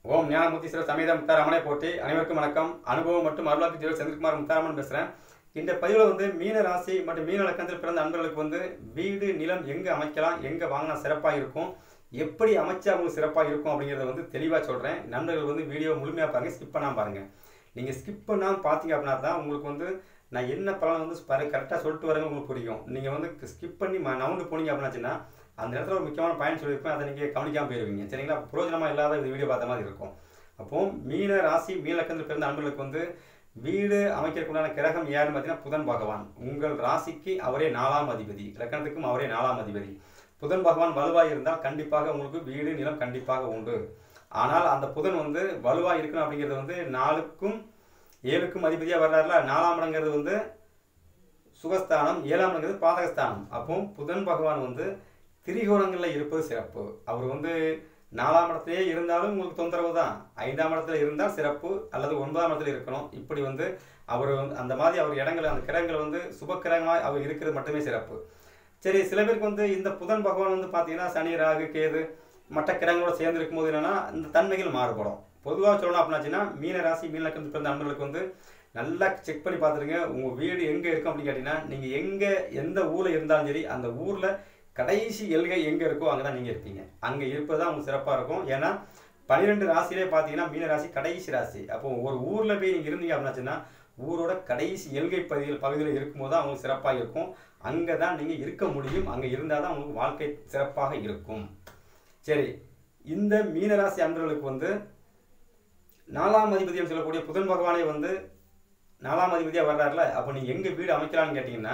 ஓம் ஞானமூர்த்தி சமேத முத்தாராமனை போற்றி அனைவருக்கும் வணக்கம் அனுபவம் மற்றும் அருளாக்கு ஜீவல் செந்தில்குமார் முத்தாராமன் பேசுகிறேன் இந்த பதிவில் வந்து மீன ராசி மற்றும் மீன லக்கணத்தில் பிறந்த அன்பர்களுக்கு வந்து வீடு நிலம் எங்கே அமைக்கலாம் எங்கே வாங்கினா சிறப்பாக இருக்கும் எப்படி அமைச்சா அவங்களுக்கு சிறப்பாக இருக்கும் அப்படிங்கிறத வந்து தெளிவாக சொல்கிறேன் நண்பர்கள் வந்து வீடியோ முழுமையாக பாருங்கள் ஸ்கிப் பண்ணாமல் பாருங்கள் நீங்கள் ஸ்கிப் பண்ணாமல் பார்த்தீங்க அப்படின்னா தான் உங்களுக்கு வந்து நான் என்ன பலன் வந்து கரெக்டாக சொல்லிட்டு வரேன்னு உங்களுக்கு புரியும் நீங்கள் வந்து ஸ்கிப் பண்ணி ம- நவுண்டு போனீங்க அப்படின்னாச்சுன்னா அந்த இடத்துல ஒரு முக்கியமான பயன் சொல்லியிருப்பேன் அதை நீங்கள் கவனிக்காமல் போயிருவீங்க சரிங்களா பிரயோஜனமாக இல்லாத இந்த வீடியோ பார்த்த மாதிரி இருக்கும் அப்போ மீன ராசி மீன லக்கணத்தில் பிறந்த அன்பர்களுக்கு வந்து வீடு அமைக்கிறதுக்குண்டான கிரகம் யாருன்னு பார்த்தீங்கன்னா புதன் பகவான் உங்கள் ராசிக்கு அவரே நாலாம் அதிபதி லக்கணத்துக்கும் அவரே நாலாம் அதிபதி புதன் பகவான் வலுவாக இருந்தால் கண்டிப்பாக உங்களுக்கு வீடு நிலம் கண்டிப்பாக உண்டு ஆனால் அந்த புதன் வந்து வலுவாக இருக்கணும் அப்படிங்கிறது வந்து நாலுக்கும் ஏழுக்கும் அதிபதியாக வர்றாருல நாலாம் இடங்கிறது வந்து சுகஸ்தானம் ஏழாம் இடங்கிறது பாதகஸ்தானம் அப்போ புதன் பகவான் வந்து திரிகோணங்களில் இருப்பது சிறப்பு அவர் வந்து நாலாம் இடத்துலயே இருந்தாலும் உங்களுக்கு தொந்தரவு தான் ஐந்தாம் இடத்துல இருந்தால் சிறப்பு அல்லது ஒன்பதாம் இடத்துல இருக்கணும் இப்படி வந்து அவர் வந்து அந்த மாதிரி அவர் இடங்கள் அந்த கிரகங்கள் வந்து சுபக்கிரகமாக அவர் இருக்கிறது மட்டுமே சிறப்பு சரி சில பேருக்கு வந்து இந்த புதன் பகவான் வந்து பார்த்தீங்கன்னா சனி ராகு கேது மற்ற கிரகங்களோட சேர்ந்து இருக்கும்போது என்னன்னா இந்த தன்மைகள் மாறுபடும் பொதுவாக சொல்லணும் அப்படின்னாச்சுன்னா மீன ராசி மீன லக்கணத்தில் பிறந்த நண்பர்களுக்கு வந்து நல்லா செக் பண்ணி பார்த்துருங்க உங்கள் வீடு எங்கே இருக்கும் அப்படின்னு கேட்டிங்கன்னா நீங்கள் எங்கே எந்த ஊரில் இருந்தாலும் சரி அந்த ஊரில் கடைசி எல்கை எங்கே இருக்கோ அங்கே தான் நீங்கள் இருப்பீங்க அங்கே இருப்பது தான் உங்களுக்கு சிறப்பாக இருக்கும் ஏன்னா பன்னிரெண்டு ராசியிலே பார்த்தீங்கன்னா மீன ராசி கடைசி ராசி அப்போ ஒரு ஊரில் போய் நீங்கள் இருந்தீங்க அப்படின்னாச்சுன்னா ஊரோட கடைசி எல்கை பகுதியில் பகுதியில் இருக்கும்போது தான் உங்களுக்கு சிறப்பாக இருக்கும் அங்கே தான் நீங்கள் இருக்க முடியும் அங்கே இருந்தால் தான் உங்களுக்கு வாழ்க்கை சிறப்பாக இருக்கும் சரி இந்த மீனராசி அன்பர்களுக்கு வந்து நாலாம் அதிபதியம் சொல்லக்கூடிய புதன் பகவானே வந்து நாலாம் அதிபதியாக வர்றாருல அப்போ நீங்கள் எங்கே வீடு அமைக்கலாம்னு கேட்டிங்கன்னா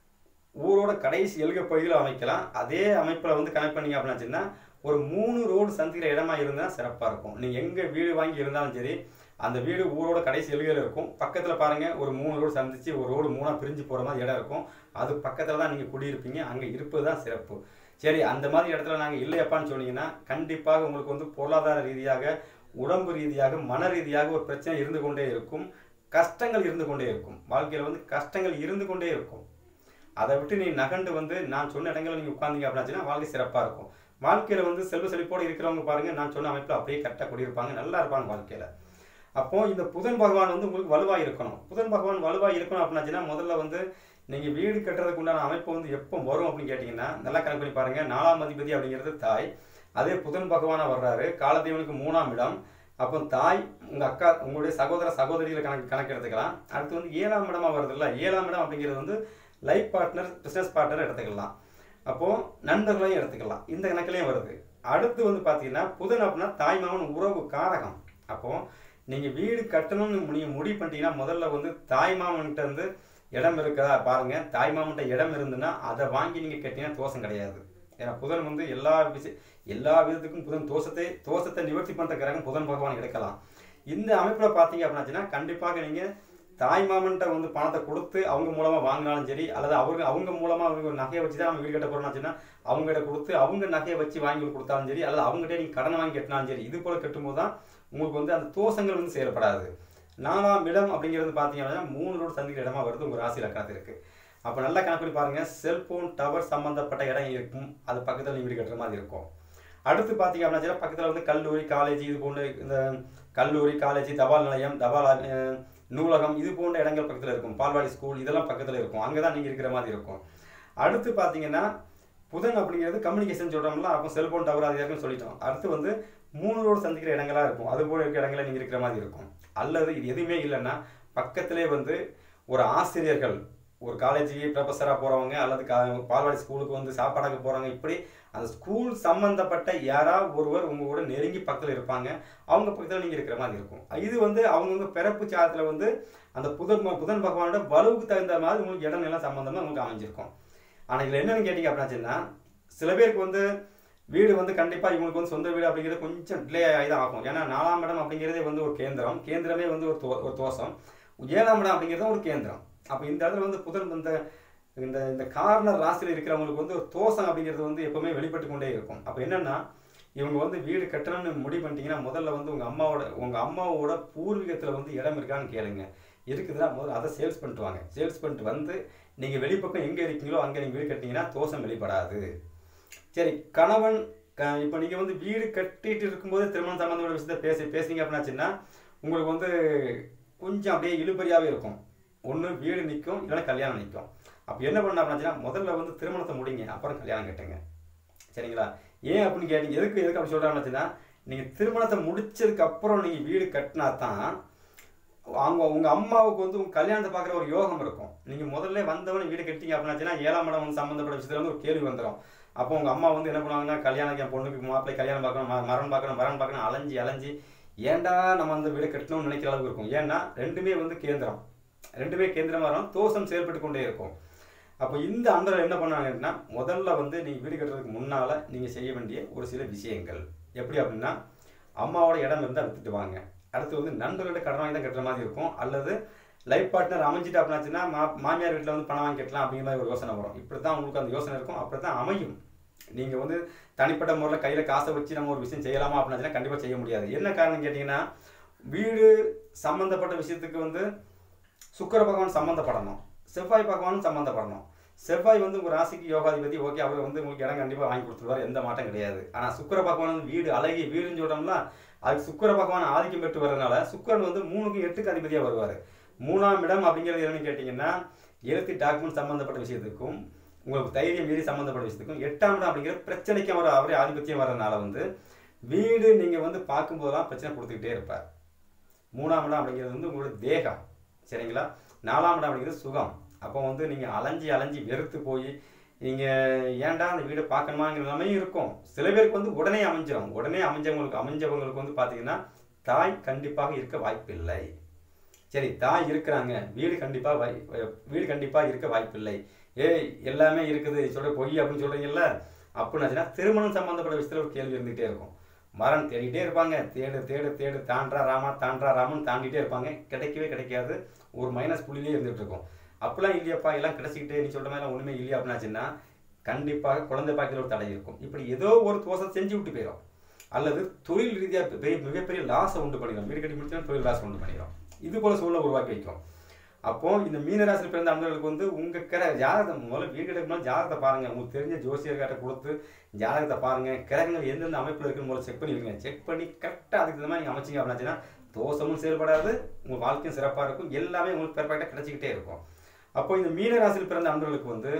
ஊரோட கடைசி எல்கை பகுதியில் அமைக்கலாம் அதே அமைப்பில் வந்து கனெக்ட் பண்ணீங்க அப்படின்னாச்சுன்னா ஒரு மூணு ரோடு சந்திக்கிற இடமா இருந்தால் சிறப்பாக இருக்கும் நீங்கள் எங்கே வீடு வாங்கி இருந்தாலும் சரி அந்த வீடு ஊரோட கடைசி எல்கையில் இருக்கும் பக்கத்தில் பாருங்கள் ஒரு மூணு ரோடு சந்திச்சு ஒரு ரோடு மூணாக பிரிஞ்சு போகிற மாதிரி இடம் இருக்கும் அது பக்கத்தில் தான் நீங்கள் குடியிருப்பீங்க அங்கே இருப்பது தான் சிறப்பு சரி அந்த மாதிரி இடத்துல நாங்கள் இல்லையப்பான்னு சொன்னீங்கன்னா கண்டிப்பாக உங்களுக்கு வந்து பொருளாதார ரீதியாக உடம்பு ரீதியாக மன ரீதியாக ஒரு பிரச்சனை இருந்து கொண்டே இருக்கும் கஷ்டங்கள் இருந்து கொண்டே இருக்கும் வாழ்க்கையில் வந்து கஷ்டங்கள் இருந்து கொண்டே இருக்கும் அதை விட்டு நீ நகண்டு வந்து நான் சொன்ன இடங்களில் நீங்கள் உட்காந்தீங்க அப்படின்னாச்சுன்னா வாழ்க்கை சிறப்பாக இருக்கும் வாழ்க்கையில் வந்து செல்வ செழிப்போடு இருக்கிறவங்க பாருங்க நான் சொன்ன அமைப்பில் அப்படியே கரெக்டாக குடியிருப்பாங்க நல்லா இருப்பாங்க வாழ்க்கையில் அப்போ இந்த புதன் பகவான் வந்து உங்களுக்கு வலுவாக இருக்கணும் புதன் பகவான் வலுவாக இருக்கணும் அப்படின்னாச்சுன்னா முதல்ல வந்து நீங்கள் வீடு கட்டுறதுக்கு உண்டான அமைப்பு வந்து எப்போ வரும் அப்படின்னு கேட்டிங்கன்னா நல்லா கணக்கு பண்ணி பாருங்க நாலாம் அதிபதி அப்படிங்கிறது தாய் அதே புதன் பகவானாக வர்றாரு காலதேவனுக்கு மூணாம் இடம் அப்போ தாய் உங்கள் அக்கா உங்களுடைய சகோதர சகோதரிகளை கணக்கு கணக்கு எடுத்துக்கலாம் அடுத்து வந்து ஏழாம் இடமா வருது இல்லை ஏழாம் இடம் அப்படிங்கிறது வந்து லைஃப் பார்ட்னர் பிஸ்னஸ் பார்ட்னர் எடுத்துக்கலாம் அப்போது நண்பர்களையும் எடுத்துக்கலாம் இந்த கணக்குலையும் வருது அடுத்து வந்து பார்த்தீங்கன்னா புதன் அப்படின்னா தாய் மாமன் உறவு காரகம் அப்போது நீங்கள் வீடு கட்டணும்னு நீங்கள் முடிவு பண்ணிட்டீங்கன்னா முதல்ல வந்து தாய் மாமன்கிட்ட வந்து இடம் இருக்குதா பாருங்கள் தாய் மாமன்கிட்ட இடம் இருந்துன்னா அதை வாங்கி நீங்கள் கட்டினா தோஷம் கிடையாது ஏன்னா புதன் வந்து எல்லா விஷய எல்லா விதத்துக்கும் புதன் தோஷத்தை தோஷத்தை நிவர்த்தி பண்ணுற கிரகம் புதன் பகவான் எடுக்கலாம் இந்த அமைப்பில் பார்த்தீங்க அப்படின்னாச்சுன்னா கண்டிப்பாக நீங்கள் தாய் மாமன்கிட்ட வந்து பணத்தை கொடுத்து அவங்க மூலமாக வாங்கினாலும் சரி அல்லது அவங்க அவங்க மூலமாக அவங்க ஒரு நகையை வச்சு தான் நம்ம வீடு கட்ட போகிறோம்னாச்சுன்னா அவங்ககிட்ட கொடுத்து அவங்க நகையை வச்சு வாங்கி கொடுத்தாலும் சரி அல்லது அவங்ககிட்ட நீங்கள் கடனை வாங்கி கட்டினாலும் சரி இது போல் கட்டும்போது தான் உங்களுக்கு வந்து அந்த தோஷங்கள் வந்து செயல்படாது நாலாம் இடம் அப்படிங்கிறது பார்த்தீங்க அப்படின்னா மூணு ரோடு சந்திக்கிற இடமா வருது உங்கள் ராசி லக்கணத்திற்கு அப்போ நல்லா கணக்கு பண்ணி பாருங்க செல்போன் டவர் சம்மந்தப்பட்ட இடம் இருக்கும் அது பக்கத்தில் நீங்கள் வீடு கட்டுற மாதிரி இருக்கும் அடுத்து பார்த்தீங்க அப்படின்னா பக்கத்தில் வந்து கல்லூரி காலேஜ் இது போன்ற இந்த கல்லூரி காலேஜ் தபால் நிலையம் தபால் அஹ், நூலகம் இது போன்ற இடங்கள் பக்கத்தில் இருக்கும் பால்வாடி ஸ்கூல் இதெல்லாம் பக்கத்தில் இருக்கும் அங்கே தான் நீங்கள் இருக்கிற மாதிரி இருக்கும் அடுத்து பார்த்தீங்கன்னா புதன் அப்படிங்கிறது கம்யூனிகேஷன் சொல்கிறோம்ல அப்போ செல்போன் டவர் அது இருக்குன்னு சொல்லிட்டோம் அடுத்து வந்து மூணு ரோடு சந்திக்கிற இடங்களா இருக்கும் அது போல இருக்கிற இடங்களில் நீங்கள் இருக்கிற மாதிரி இருக்கும் அல்லது இது எதுவுமே இல்லைன்னா பக்கத்திலே வந்து ஒரு ஆசிரியர்கள் ஒரு காலேஜுக்கு ப்ரொஃபஸராக போகிறவங்க அல்லது கா பால்வாடி ஸ்கூலுக்கு வந்து சாப்பாடாக்க போகிறவங்க இப்படி அந்த ஸ்கூல் சம்பந்தப்பட்ட யாராவது ஒருவர் உங்க கூட நெருங்கி பக்கத்தில் இருப்பாங்க அவங்க பக்கத்தில் நீங்கள் இருக்கிற மாதிரி இருக்கும் இது வந்து அவங்கவுங்க பிறப்பு சாதத்தில் வந்து அந்த புதன் ப- புதன் பகவானோட வலுவுக்கு தகுந்த மாதிரி உங்களுக்கு இடம் நிலம் சம்பந்தமாக உங்களுக்கு அமைஞ்சிருக்கும் ஆனால் இதில் என்னன்னு கேட்டிங்க அப்படின்னாச்சுன்னா சில பேருக்கு வந்து வீடு வந்து கண்டிப்பாக இவங்களுக்கு வந்து சொந்த வீடு அப்படிங்கிறது கொஞ்சம் டிலே ஆகி தான் ஆகும் ஏன்னா நாலாம் இடம் அப்படிங்கிறதே வந்து ஒரு கேந்திரம் கேந்திரமே வந்து ஒரு தோ ஒரு தோஷம் ஏழாம் இடம் அப்படிங்கிறது ஒரு கேந்திரம் அப்போ இந்த இடத்துல வந்து புதன் இந்த இந்த இந்த கார்னர் ராசியில் இருக்கிறவங்களுக்கு வந்து ஒரு தோஷம் அப்படிங்கிறது வந்து எப்பவுமே வெளிப்பட்டு கொண்டே இருக்கும் அப்போ என்னன்னா இவங்க வந்து வீடு கட்டணும்னு முடிவு பண்ணிட்டீங்கன்னா முதல்ல வந்து உங்கள் அம்மாவோட உங்கள் அம்மாவோட பூர்வீகத்தில் வந்து இடம் இருக்கான்னு கேளுங்க இருக்குதுன்னா முதல்ல அதை சேல்ஸ் பண்ணிட்டு வாங்க சேல்ஸ் பண்ணிட்டு வந்து நீங்கள் வெளிப்பக்கம் எங்கே இருக்கீங்களோ அங்கே நீங்கள் வீடு கட்டினீங்கன்னா தோஷம் வெளிப்படாது சரி கணவன் க- இப்போ நீங்கள் வந்து வீடு கட்டிட்டு இருக்கும்போது திருமணம் சம்மந்தமான விஷயத்த பேசி பேசுனீங்க அப்படின்னாச்சுன்னா உங்களுக்கு வந்து கொஞ்சம் அப்படியே இழுபறியாகவே இருக்கும் ஒன்று வீடு நிற்கும் இல்லைன்னா கல்யாணம் நிற்கும் அப்போ என்ன பண்ண அப்படின்னா முதல்ல வந்து திருமணத்தை முடிங்க அப்புறம் கல்யாணம் கட்டுங்க சரிங்களா ஏன் அப்படின்னு கேட்டீங்க எதுக்கு எதுக்கு அப்படி சொல்கிறாங்கன்னு நீங்கள் திருமணத்தை முடிச்சதுக்கு அப்புறம் நீங்கள் வீடு கட்டினா தான் அவங்க உங்கள் அம்மாவுக்கு வந்து உங்கள் கல்யாணத்தை பார்க்குற ஒரு யோகம் இருக்கும் நீங்கள் முதல்ல வந்தவொடனே வீடு கட்டிங்க அப்படின்னாச்சுன்னா ஏழாம் இடம் வந்து சம்மந்தப்பட்ட விஷயத்துல வந்து ஒரு கேள்வி வந்துடும் அப்போ உங்கள் அம்மா வந்து என்ன பண்ணுவாங்கன்னா கல்யாணம் என் பொண்ணுக்கு மாப்பிள்ளை கல்யாணம் பார்க்கணும் ம- மரம் பார்க்கணும் மரம் பார்க்கணும் அலைஞ்சி அலைஞ்சி ஏன்டா நம்ம அந்த வீடு கட்டணும்னு நினைக்கிற அளவுக்கு இருக்கும் ஏன்னா ரெண்டுமே வந்து கேந்திரம் ரெண்டுமே கேந்திரமாக இருக்கும் தோஷம் செயல்பட்டு கொண்டே இருக்கும் அப்போ இந்த அன்பர்கள் என்ன பண்ணாங்கன்னா முதல்ல வந்து நீங்கள் வீடு கட்டுறதுக்கு முன்னால் நீங்கள் செய்ய வேண்டிய ஒரு சில விஷயங்கள் எப்படி அப்படின்னா அம்மாவோட இடம் இருந்தால் வித்துட்டு வாங்க அடுத்து வந்து நண்பர்களோட கடன் வாங்கி தான் கட்டுற மாதிரி இருக்கும் அல்லது லைஃப் பார்ட்னர் அமைஞ்சிட்டு அப்படின்னாச்சுன்னா மா மாமியார் வீட்டில் வந்து பணம் வாங்கி கட்டலாம் அப்படிங்கிற மாதிரி ஒரு யோசனை வரும் இப்படி தான் உங்களுக்கு அந்த யோசனை இருக்கும் அப்படி தான் அமையும் நீங்கள் வந்து தனிப்பட்ட முறையில் கையில் காசை வச்சு நம்ம ஒரு விஷயம் செய்யலாமா அப்படின்னாச்சுன்னா கண்டிப்பாக செய்ய முடியாது என்ன காரணம் கேட்டிங்கன்னா வீடு சம்மந்தப்பட்ட விஷயத்துக்கு வந்து சுக்கிர பகவான் சம்மந்தப்படணும் செவ்வாய் பகவானும் சம்மந்தப்படணும் செவ்வாய் வந்து உங்கள் ராசிக்கு யோகாதிபதி ஓகே அவர் வந்து உங்களுக்கு இடம் கண்டிப்பாக வாங்கி கொடுத்துருவார் எந்த மாற்றம் கிடையாது ஆனால் சுக்கிர பகவான் வந்து வீடு அழகிய வீடுன்னு சொல்கிறோம்ல அதுக்கு சுக்கிர பகவான் ஆதிக்கம் பெற்று வர்றதுனால சுக்கிரன் வந்து மூணுக்கும் எட்டுக்கு அதிபதியாக வருவார் மூணாம் இடம் அப்படிங்கிறது என்னன்னு கேட்டிங்கன்னா எழுத்து டாக்குமெண்ட் சம்மந்தப்பட்ட விஷயத்துக்கும் உங்களுக்கு தைரியம் மீறி சம்மந்தப்பட்ட விஷயத்துக்கும் எட்டாம் இடம் அப்படிங்கிற பிரச்சனைக்கு அவர் அவரே ஆதிபத்தியம் வர்றதுனால வந்து வீடு நீங்கள் வந்து பார்க்கும்போதெல்லாம் பிரச்சனை கொடுத்துக்கிட்டே இருப்பார் மூணாம் இடம் அப்படிங்கிறது வந்து உங்களோட தேகம் சரிங்களா நாலாம் இடம் அப்படிங்கிறது சுகம் அப்போ வந்து நீங்கள் அலைஞ்சி அலைஞ்சி வெறுத்து போய் நீங்கள் ஏன்டா அந்த வீடை பார்க்கணுமாங்கிற நிலைமையும் இருக்கும் சில பேருக்கு வந்து உடனே அமைஞ்சிடும் உடனே அமைஞ்சவங்களுக்கு அமைஞ்சவங்களுக்கு வந்து பார்த்தீங்கன்னா தாய் கண்டிப்பாக இருக்க வாய்ப்பில்லை சரி தாய் இருக்கிறாங்க வீடு கண்டிப்பாக வாய் வீடு கண்டிப்பாக இருக்க வாய்ப்பில்லை ஏய் எல்லாமே இருக்குது சொல்ற பொய் அப்படின்னு சொல்கிறீங்கல்ல அப்படின்னாச்சுன்னா திருமணம் சம்மந்தப்பட்ட விஷயத்தில் ஒரு கேள்வி இருந்துகிட்டே இருக்கும் மரம் தேடிட்டே இருப்பாங்க தேடு தேடு தேடு தாண்டா ராமா தாண்டா ராமன் தாண்டிட்டே இருப்பாங்க கிடைக்கவே கிடைக்காது ஒரு மைனஸ் புள்ளிலே இருந்துகிட்டு இருக்கும் அப்படிலாம் இல்லையாப்பா எல்லாம் கிடைச்சிக்கிட்டே நீ சொல்ற மாதிரி ஒன்றுமே இல்லையா அப்படின்னாச்சுன்னா கண்டிப்பாக குழந்தை பாக்கியில் ஒரு தடை இருக்கும் இப்படி ஏதோ ஒரு தோசை செஞ்சு விட்டு போயிடும் அல்லது தொழில் ரீதியாக பெரிய மிகப்பெரிய லாஸை உண்டு பண்ணிடும் வீடு கட்டி முடிச்சா தொழில் லாஸ் உண்டு பண்ணிடும் இது போல சூழ்நிலை உருவாக்கி வைக்கும் அப்போ இந்த மீனராசியில் பிறந்த அன்பர்களுக்கு வந்து உங்க கிர ஜாதகம் முதல்ல வீடு கட்டுக்கு ஜாதகத்தை பாருங்க உங்களுக்கு தெரிஞ்ச ஜோசியர்கிட்ட கொடுத்து ஜாதகத்தை பாருங்க கிரகங்கள் எந்தெந்த அமைப்பில் இருக்குன்னு முதல்ல செக் பண்ணிருங்க செக் பண்ணி கரெக்டாக அதுக்கு இந்த மாதிரி நீங்கள் அமைச்சிங்க அப்படின்னாச்சுன்னா தோஷமும் செயல்படாது உங்கள் வாழ்க்கையும் சிறப்பாக இருக்கும் எல்லாமே உங்களுக்கு பெர்ஃபெக்டாக கிடைச்சிக்கிட்டே இருக்கும் அப்போ இந்த மீனராசியில் பிறந்த அன்பர்களுக்கு வந்து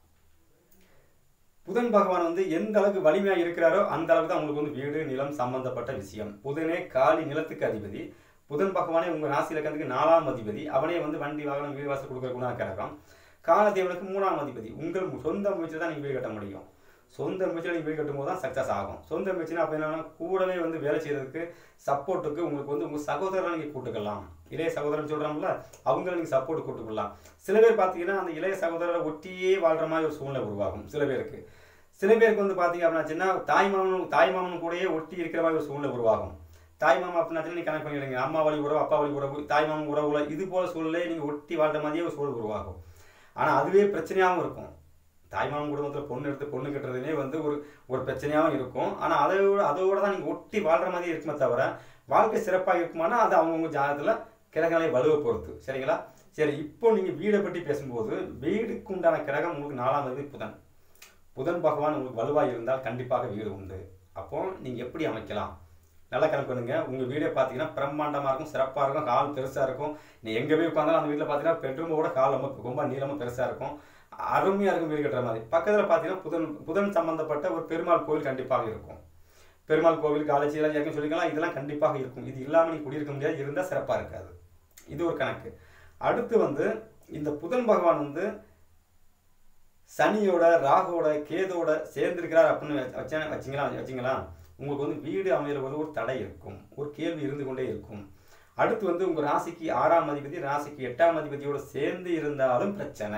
புதன் பகவான் வந்து எந்த அளவுக்கு வலிமையா இருக்கிறாரோ அந்த அளவுக்கு தான் உங்களுக்கு வந்து வீடு நிலம் சம்பந்தப்பட்ட விஷயம் புதனே காலி நிலத்துக்கு அதிபதி புதன் பகவானே உங்க ராசி இலக்கணத்துக்கு நாலாம் அதிபதி அவனே வந்து வண்டி வாகனம் வீடு வாசல் கொடுக்குற குணா கிரகம் காலதேவனுக்கு மூணாம் அதிபதி உங்கள் சொந்த முயற்சியில் தான் நீங்கள் வீடு கட்ட முடியும் சொந்த முயற்சியில் நீங்கள் வீடு கட்டும் போது தான் சக்ஸஸ் ஆகும் சொந்த முயற்சினா அப்போ என்னன்னா கூடவே வந்து வேலை செய்யறதுக்கு சப்போர்ட்டுக்கு உங்களுக்கு வந்து உங்கள் சகோதரரை நீங்கள் கூட்டுக்கலாம் இளைய சகோதரன் சொல்கிறாங்களா அவங்கள நீங்கள் சப்போர்ட் கூட்டுக்கலாம் சில பேர் பார்த்தீங்கன்னா அந்த இளைய சகோதரரை ஒட்டியே வாழ்கிற மாதிரி ஒரு சூழ்நிலை உருவாகும் சில பேருக்கு சில பேருக்கு வந்து பார்த்தீங்க அப்படின்னாச்சுன்னா தாய் மாமன் தாய் மாமன் கூடயே ஒட்டி இருக்கிற மாதிரி ஒரு சூழ்நிலை உருவாகும் தாய் மாமா அப்படின்னாச்சுன்னா நீ கணக்கு பண்ணிடுங்க அம்மா வழி உறவு அப்பா வழி உறவு தாய் மாமன் உறவுல இது போல சூழ்நிலையை நீங்கள் ஒட்டி வாழ்ற மாதிரியே ஒரு சூழல் உருவாகும் ஆனால் அதுவே பிரச்சனையாகவும் இருக்கும் தாய்மாமன் குடும்பத்தில் பொண்ணு எடுத்து பொண்ணு கட்டுறதுனே வந்து ஒரு ஒரு பிரச்சனையாகவும் இருக்கும் ஆனால் அதோட அதோட தான் நீங்கள் ஒட்டி வாழ்கிற மாதிரி இருக்குமே தவிர வாழ்க்கை சிறப்பாக இருக்குமானா அது அவங்கவுங்க ஜாதகத்தில் கிரகங்களை வலுவை பொறுத்து சரிங்களா சரி இப்போ நீங்கள் வீடை பற்றி பேசும்போது வீடுக்கு உண்டான கிரகம் உங்களுக்கு நாலாம் தேதி புதன் புதன் பகவான் உங்களுக்கு வலுவாக இருந்தால் கண்டிப்பாக வீடு உண்டு அப்போ நீங்கள் எப்படி அமைக்கலாம் நல்லா கணக்கு பண்ணுங்க உங்கள் வீடே பார்த்தீங்கன்னா பிரம்மாண்டமாக இருக்கும் சிறப்பாக இருக்கும் கால் பெருசாக இருக்கும் நீ எங்கே போய் உட்காந்தாலும் அந்த வீட்டில் பார்த்தீங்கன்னா பெட்ரூமோட கால் ரொம்ப ரொம்ப நீளமாக பெருசாக இருக்கும் அருமையாக இருக்கும் வீடு கட்டுற மாதிரி பக்கத்தில் பார்த்தீங்கன்னா புதன் புதன் சம்பந்தப்பட்ட ஒரு பெருமாள் கோவில் கண்டிப்பாக இருக்கும் பெருமாள் கோவில் காலேஜ் எல்லாம் ஏற்கனவே சொல்லிக்கலாம் இதெல்லாம் கண்டிப்பாக இருக்கும் இது இல்லாமல் நீ குடியிருக்க முடியாது இருந்தால் சிறப்பாக இருக்காது இது ஒரு கணக்கு அடுத்து வந்து இந்த புதன் பகவான் வந்து சனியோட ராகுவோட கேதோட சேர்ந்திருக்கிறார் அப்படின்னு வச்சா வச்சிங்களா வச்சிங்களா உங்களுக்கு வந்து வீடு அமையிற போது ஒரு தடை இருக்கும் ஒரு கேள்வி இருந்து கொண்டே இருக்கும் அடுத்து வந்து உங்க ராசிக்கு ஆறாம் அதிபதி ராசிக்கு எட்டாம் அதிபதியோட சேர்ந்து இருந்தாலும் பிரச்சனை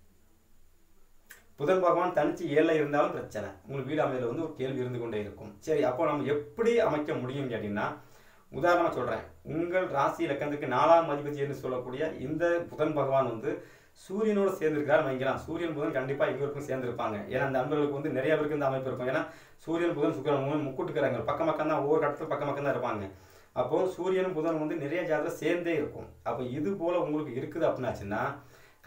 புதன் பகவான் தனிச்சு ஏழில் இருந்தாலும் பிரச்சனை உங்களுக்கு வீடு அமைதியில் வந்து ஒரு கேள்வி இருந்து கொண்டே இருக்கும் சரி அப்போ நம்ம எப்படி அமைக்க முடியும் கேட்டிங்கன்னா உதாரணமாக சொல்கிறேன் உங்கள் ராசி இலக்கணத்துக்கு நாலாம் அதிபதி என்று சொல்லக்கூடிய இந்த புதன் பகவான் வந்து சூரியனோட சேர்ந்திருக்காரு வைக்கலாம் சூரியன் புதன் கண்டிப்பாக இவருக்கும் சேர்ந்திருப்பாங்க ஏன்னா அந்த அன்பர்களுக்கு வந்து நிறைய பேருக்கு இந்த அமைப்பு இருக்கும் ஏன்னா சூரியன் புதன் சுக்கரன் மூணு முக்கூட்டுக்கிறாங்க பக்கம் பக்கம் தான் ஒவ்வொரு இடத்துல பக்கம் பக்கம் தான் இருப்பாங்க அப்போ சூரியனும் புதன் வந்து நிறைய ஜாதகம் சேர்ந்தே இருக்கும் அப்போ இது போல உங்களுக்கு இருக்குது அப்படின்னாச்சுன்னா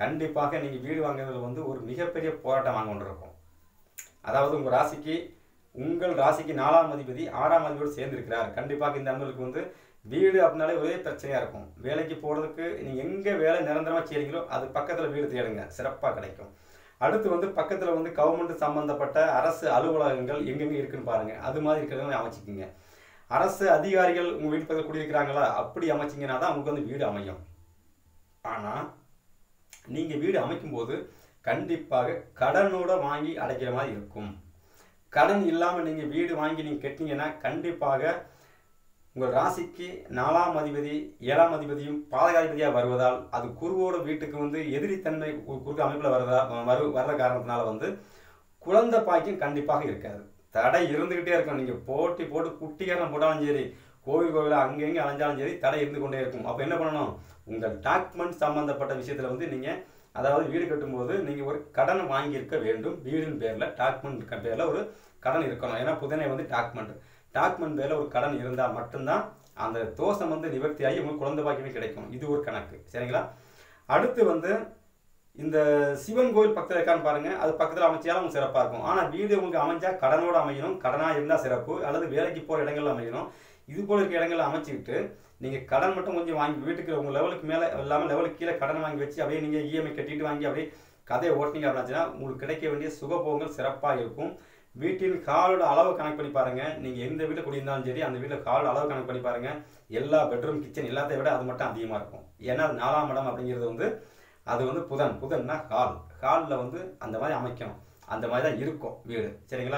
கண்டிப்பாக நீங்கள் வீடு வாங்குறதுல வந்து ஒரு மிகப்பெரிய போராட்டம் வாங்க கொண்டு இருக்கும் அதாவது உங்கள் ராசிக்கு உங்கள் ராசிக்கு நாலாம் அதிபதி ஆறாம் அதிபதியோடு சேர்ந்திருக்கிறார் கண்டிப்பாக இந்த அன்பர்களுக்கு வந்து வீடு அப்படின்னாலே ஒரே பிரச்சனையாக இருக்கும் வேலைக்கு போகிறதுக்கு நீங்கள் எங்கே வேலை நிரந்தரமாக செய்கிறீங்களோ அது பக்கத்தில் வீடு தேடுங்க சிறப்பாக கிடைக்கும் அடுத்து வந்து பக்கத்தில் வந்து கவர்மெண்ட் சம்மந்தப்பட்ட அரசு அலுவலகங்கள் எங்கெங்கே இருக்குன்னு பாருங்கள் அது மாதிரி இருக்கிறவங்க அமைச்சிக்கிங்க அரசு அதிகாரிகள் உங்கள் வீட்டு பக்கத்தில் குடியிருக்கிறாங்களா அப்படி அமைச்சிங்கன்னா தான் உங்களுக்கு வந்து வீடு அமையும் ஆனால் நீங்கள் வீடு அமைக்கும்போது கண்டிப்பாக கடனோட வாங்கி அடைக்கிற மாதிரி இருக்கும் கடன் இல்லாமல் நீங்கள் வீடு வாங்கி நீங்கள் கட்டினீங்கன்னா கண்டிப்பாக உங்கள் ராசிக்கு நாலாம் அதிபதி ஏழாம் அதிபதியும் பாதகாதிபதியாக வருவதால் அது குருவோட வீட்டுக்கு வந்து எதிரித்தன்மை கு- குறுக்கு அமைப்பில் வருவதா வரு வர்ற காரணத்தினால வந்து குழந்தை பாக்கியம் கண்டிப்பாக இருக்காது தடை இருந்துக்கிட்டே இருக்கும் நீங்கள் போட்டி போட்டு குட்டிகரம் போட்டாலும் சரி கோவில் கோவில் அங்கங்கே அலைஞ்சாலும் சரி தடை இருந்து கொண்டே இருக்கும் அப்போ என்ன பண்ணணும் உங்கள் டாக்குமெண்ட் சம்மந்தப்பட்ட விஷயத்தில் வந்து நீங்கள் அதாவது வீடு கட்டும்போது நீங்கள் ஒரு கடன் வாங்கியிருக்க வேண்டும் வீடின் பேரில் டாக்குமெண்ட் பேரில் ஒரு கடன் இருக்கணும் ஏன்னா புதனை வந்து டாக்குமெண்ட் டாக்குமெண்ட் பேரில் ஒரு கடன் இருந்தால் மட்டும்தான் அந்த தோஷம் வந்து நிவர்த்தியாகி உங்களுக்கு குழந்தை பாக்கியமே கிடைக்கும் இது ஒரு கணக்கு சரிங்களா அடுத்து வந்து இந்த சிவன் கோயில் பக்கத்தில் இருக்கான்னு பாருங்க அது பக்கத்தில் அமைச்சாலும் உங்களுக்கு சிறப்பாக இருக்கும் ஆனால் வீடு உங்களுக்கு அமைஞ்சா கடனோட அமையணும் கடனாக இருந்தால் சிறப்பு அல்லது வேலைக்கு போகிற இடங்கள்ல அமையணும் இது போல இருக்க இடங்கள்ல அமைச்சுக்கிட்டு நீங்கள் கடன் மட்டும் கொஞ்சம் வாங்கி வீட்டுக்கு உங்கள் லெவலுக்கு மேலே இல்லாமல் லெவலுக்கு கீழே கடன் வாங்கி வச்சு அப்படியே நீங்கள் இஎம்ஐ கட்டிட்டு வாங்கி அப்படியே கதையை ஓட்டினீங்க அப்படின்னாச்சுன்னா உங்களுக்கு கிடைக்க வேண்டிய சுகபோகங்கள் சிறப்பாக இருக்கும் வீட்டின் காலோட அளவு கணக்கு பண்ணி பாருங்க நீங்க எந்த வீட்டில் குடியிருந்தாலும் சரி அந்த வீட்டில் காலோட அளவு கணக்கு பண்ணி பாருங்க எல்லா பெட்ரூம் கிச்சன் எல்லாத்தையும் விட அது மட்டும் அதிகமாக இருக்கும் ஏன்னா அது நாலாம் இடம் அப்படிங்கிறது வந்து அது வந்து புதன் புதன்னா ஹால் ஹாலில் வந்து அந்த மாதிரி அமைக்கணும் அந்த மாதிரி தான் இருக்கும் வீடு சரிங்களா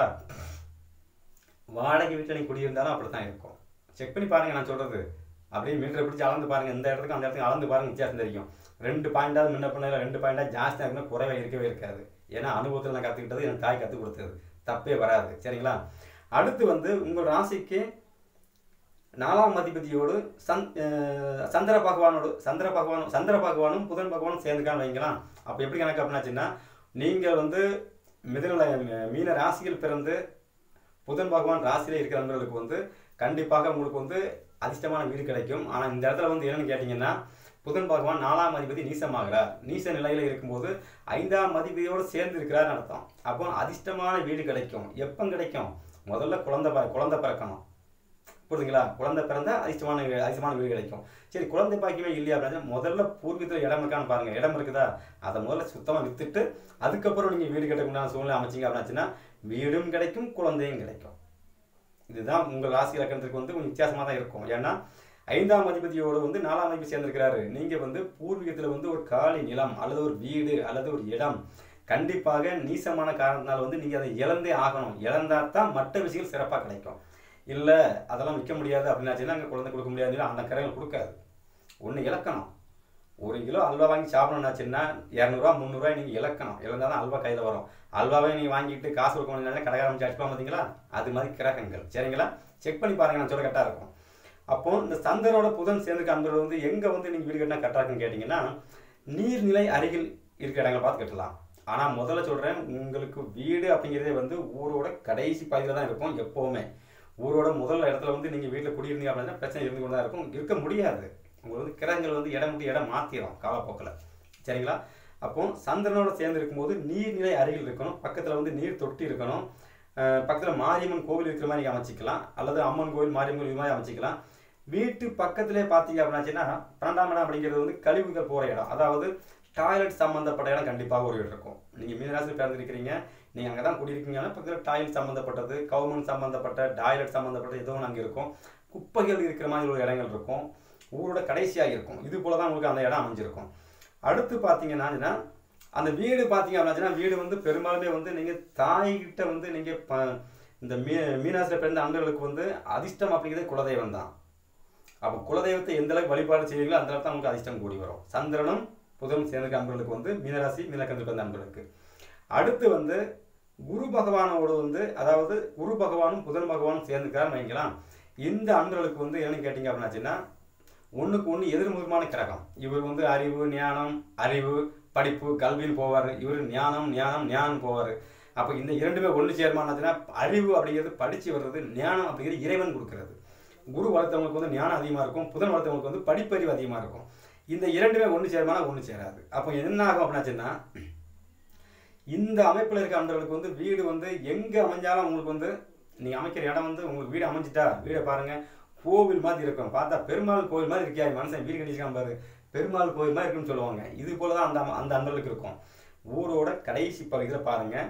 வாடகை வீட்டில் நீங்கள் குடியிருந்தாலும் அப்படி தான் இருக்கும் செக் பண்ணி பாருங்க நான் சொல்றது அப்படியே மீட்டரை பிடிச்சி அளந்து பாருங்க இந்த இடத்துக்கு அந்த இடத்துக்கு அளந்து பாருங்க வித்தியாசம் தெரியும் ரெண்டு பாயிண்டாவது முன்ன பண்ணல ரெண்டு பாயிண்டாக ஜாஸ்தியாக இருக்குன்னா குறைவாக இருக்கவே இருக்காது ஏன்னா அனுபவத்தில் நான் கற்றுக்கிட்டது என் தாய் கற்றுக் கொடுத்தது தப்பே வராது சரிங்களா அடுத்து வந்து உங்கள் ராசிக்கு நாலாம் அதிபதியோடு சந் அஹ் சந்திர பகவானோடு சந்திர பகவான் சந்திர பகவானும் புதன் பகவானும் சேர்ந்துக்கான்னு வைங்களேன் அப்போ எப்படி கணக்கு அப்படின்னாச்சுன்னா நீங்கள் வந்து மிதுன மீன ராசியில் பிறந்து புதன் பகவான் ராசியில இருக்கிற நண்பர்களுக்கு வந்து கண்டிப்பாக உங்களுக்கு வந்து அதிர்ஷ்டமான வீடு கிடைக்கும் ஆனால் இந்த இடத்துல வந்து என்னன்னு கேட்டிங்கன்னா புதன் பகவான் நாலாம் அதிபதி நீசமாகிறார் நீச நிலையில இருக்கும்போது ஐந்தாம் அதிபதியோடு சேர்ந்து இருக்கிறார்னு அர்த்தம் அப்போ அதிர்ஷ்டமான வீடு கிடைக்கும் எப்போ கிடைக்கும் முதல்ல குழந்தை ப- குழந்தை பிறக்கணும் புரியுதுங்களா குழந்தை பிறந்தா அதிர்ஷ்டமான வீ- அதிர்ஷ்டமான வீடு கிடைக்கும் சரி குழந்தை பாக்கியமே இல்லையா அப்படின்னா முதல்ல பூர்வீகத்தில் இடம் இருக்கான்னு பாருங்க இடம் இருக்குதா அதை முதல்ல சுத்தமாக வித்துட்டு அதுக்கப்புறம் நீங்கள் வீடு கட்டக்கூடிய சூழ்நிலை அமைச்சிங்க அப்படின்னாச்சுன்னா வீடும் கிடைக்கும் குழந்தையும் கிடைக்கும் இதுதான் உங்கள் ராசி இலக்கணத்திற்கு வந்து கொஞ்சம் வித்தியாசமாக தான் இருக்கும் ஏன்னா ஐந்தாம் அதிபதியோடு வந்து நாலாம் அதிபதி சேர்ந்திருக்கிறாரு நீங்கள் வந்து பூர்வீகத்தில் வந்து ஒரு காலி நிலம் அல்லது ஒரு வீடு அல்லது ஒரு இடம் கண்டிப்பாக நீசமான காரணத்தினால வந்து நீங்கள் அதை இழந்தே ஆகணும் இழந்தா தான் மற்ற விஷயங்கள் சிறப்பாக கிடைக்கும் இல்லை அதெல்லாம் விற்க முடியாது அப்படின்னாச்சுன்னா அங்கே குழந்தை கொடுக்க முடியாது அந்த கரைகள் கொடுக்காது ஒன்று இழக்கணும் ஒரு கிலோ அல்வா வாங்கி சாப்பிடணும்னாச்சுன்னா இரநூறுவா முந்நூறுவா நீங்கள் இழக்கணும் இழந்தால் தான் அல்வா கையில் வரும் அல்வாவே நீங்கள் வாங்கிட்டு காசு கொடுக்க முடியல கடைக்கார அமைச்சு அடிப்பான் பார்த்தீங்களா அது மாதிரி கிரகங்கள் சரிங்களா செக் பண்ணி பாருங்க நான் சொல்ல கரெக்டாக இருக்கும் அப்போ இந்த சந்திரனோட புதன் சேர்ந்து அன்பர்கள் வந்து எங்கே வந்து நீங்கள் வீடு கட்டினா கரெக்டாக இருக்குன்னு கேட்டிங்கன்னா நீர்நிலை அருகில் இருக்கிற இடங்களை பார்த்து கட்டலாம் ஆனால் முதல்ல சொல்கிறேன் உங்களுக்கு வீடு அப்படிங்கிறதே வந்து ஊரோட கடைசி பகுதியில் தான் இருக்கும் எப்போவுமே ஊரோட முதல் இடத்துல வந்து நீங்கள் வீட்டில் குடியிருந்தீங்க அப்படின்னா பிரச்சனை இருந்து கொண்டு தான் இருக்கும் இருக்க முடியாது உங்களுக்கு வந்து கிரகங்கள் வந்து இடம் விட்டு இடம் மாற்றிடும் காலப்போக்கில் சரிங்களா அப்போ சந்திரனோட சேர்ந்து இருக்கும்போது நீர்நிலை அருகில் இருக்கணும் பக்கத்தில் வந்து நீர் தொட்டி இருக்கணும் பக்கத்தில் மாரியம்மன் கோவில் இருக்கிற மாதிரி அமைச்சிக்கலாம் அல்லது அம்மன் கோவில் மாரியம்மன் கோவில் இது மாதிரி அமைச்சிக்கலாம் வீட்டு பக்கத்திலே பார்த்தீங்க அப்படின்னாச்சுன்னா பன்னெண்டாம் இடம் அப்படிங்கிறது வந்து கழிவுகள் போகிற இடம் அதாவது டாய்லெட் சம்மந்தப்பட்ட இடம் கண்டிப்பாக ஒரு வீடு இருக்கும் நீங்கள் மீனராசியில் பிறந்திருக்கிறீங்க நீங்கள் அங்கே தான் குடியிருக்கீங்கன்னா பக்கத்தில் டாய்லெட் சம்மந்தப்பட்டது கவர்மெண்ட் சம்மந்தப்பட்ட டாய்லெட் சம்மந்தப்பட்ட எதுவும் அங்கே இருக்கும் குப்பைகள் இருக்கிற மாதிரி ஒரு இடங்கள் இருக்கும் ஊரோட கடைசியாக இருக்கும் இது போல தான் உங்களுக்கு அந்த இடம் அமைஞ்சிருக்கும் அடுத்து பார்த்தீங்கன்னா அந்த வீடு பார்த்தீங்க அப்படின்னா வீடு வந்து பெரும்பாலுமே வந்து நீங்கள் தாய்கிட்ட வந்து நீங்கள் ப இந்த மீ மீனாசிரியர் பிறந்த அன்பர்களுக்கு வந்து அதிர்ஷ்டம் அப்படிங்கிறது குலதெய்வம் தான் அப்போ குலதெய்வத்தை எந்த அளவுக்கு வழிபாடு செய்வீங்களோ அந்த அளவுக்கு தான் உங்களுக்கு அதிர்ஷ்டம் கூடி வரும் சந்திரனும் புதனும் சேர்ந்த அன்பர்களுக்கு வந்து மீனராசி மீனக்கந்தில் பிறந்த அன்பர்களுக்கு அடுத்து வந்து குரு பகவானோடு வந்து அதாவது குரு பகவானும் புதன் பகவானும் சேர்ந்துக்கிறான்னு வைக்கலாம் இந்த அன்பர்களுக்கு வந்து என்னன்னு கேட்டிங்க அப்படின்னாச்சுன்னா ஒன்றுக்கு ஒன்று எதிர்முகமான கிரகம் இவர் வந்து அறிவு ஞானம் அறிவு படிப்பு கல்வின்னு போவார் இவர் ஞானம் ஞானம் ஞானம் போவார் அப்போ இந்த இரண்டுமே ஒன்று சேர்மானதுன்னா அறிவு அப்படிங்கிறது படித்து வர்றது ஞானம் அப்படிங்கிறது இறைவன் கொடுக்கறது குரு வளர்த்தவங்களுக்கு வந்து ஞானம் அதிகமாக இருக்கும் புதன் வளர்த்தவங்களுக்கு வந்து படிப்பறிவு அதிகமாக இருக்கும் இந்த இரண்டுமே ஒன்று சேருமானா ஒன்று சேராது அப்போ என்ன ஆகும் அப்படின்னாச்சுன்னா இந்த அமைப்பில் இருக்க அன்பர்களுக்கு வந்து வீடு வந்து எங்கே அமைஞ்சாலும் உங்களுக்கு வந்து நீங்கள் அமைக்கிற இடம் வந்து உங்களுக்கு வீடு அமைஞ்சிட்டா வீடை பாருங்கள் கோவில் மாதிரி இருக்கும் பார்த்தா பெருமாள் கோவில் மாதிரி இருக்கியா மனுஷன் வீடு கட்டிச்சிருக்கான் பாரு பெருமாள் கோவில் மாதிரி இருக்குன்னு சொல்லுவாங்க இது போல தான் அந்த அந்த அன்பர்களுக்கு இருக்கும் ஊரோட கடைசி பகுதியில் பாருங்கள்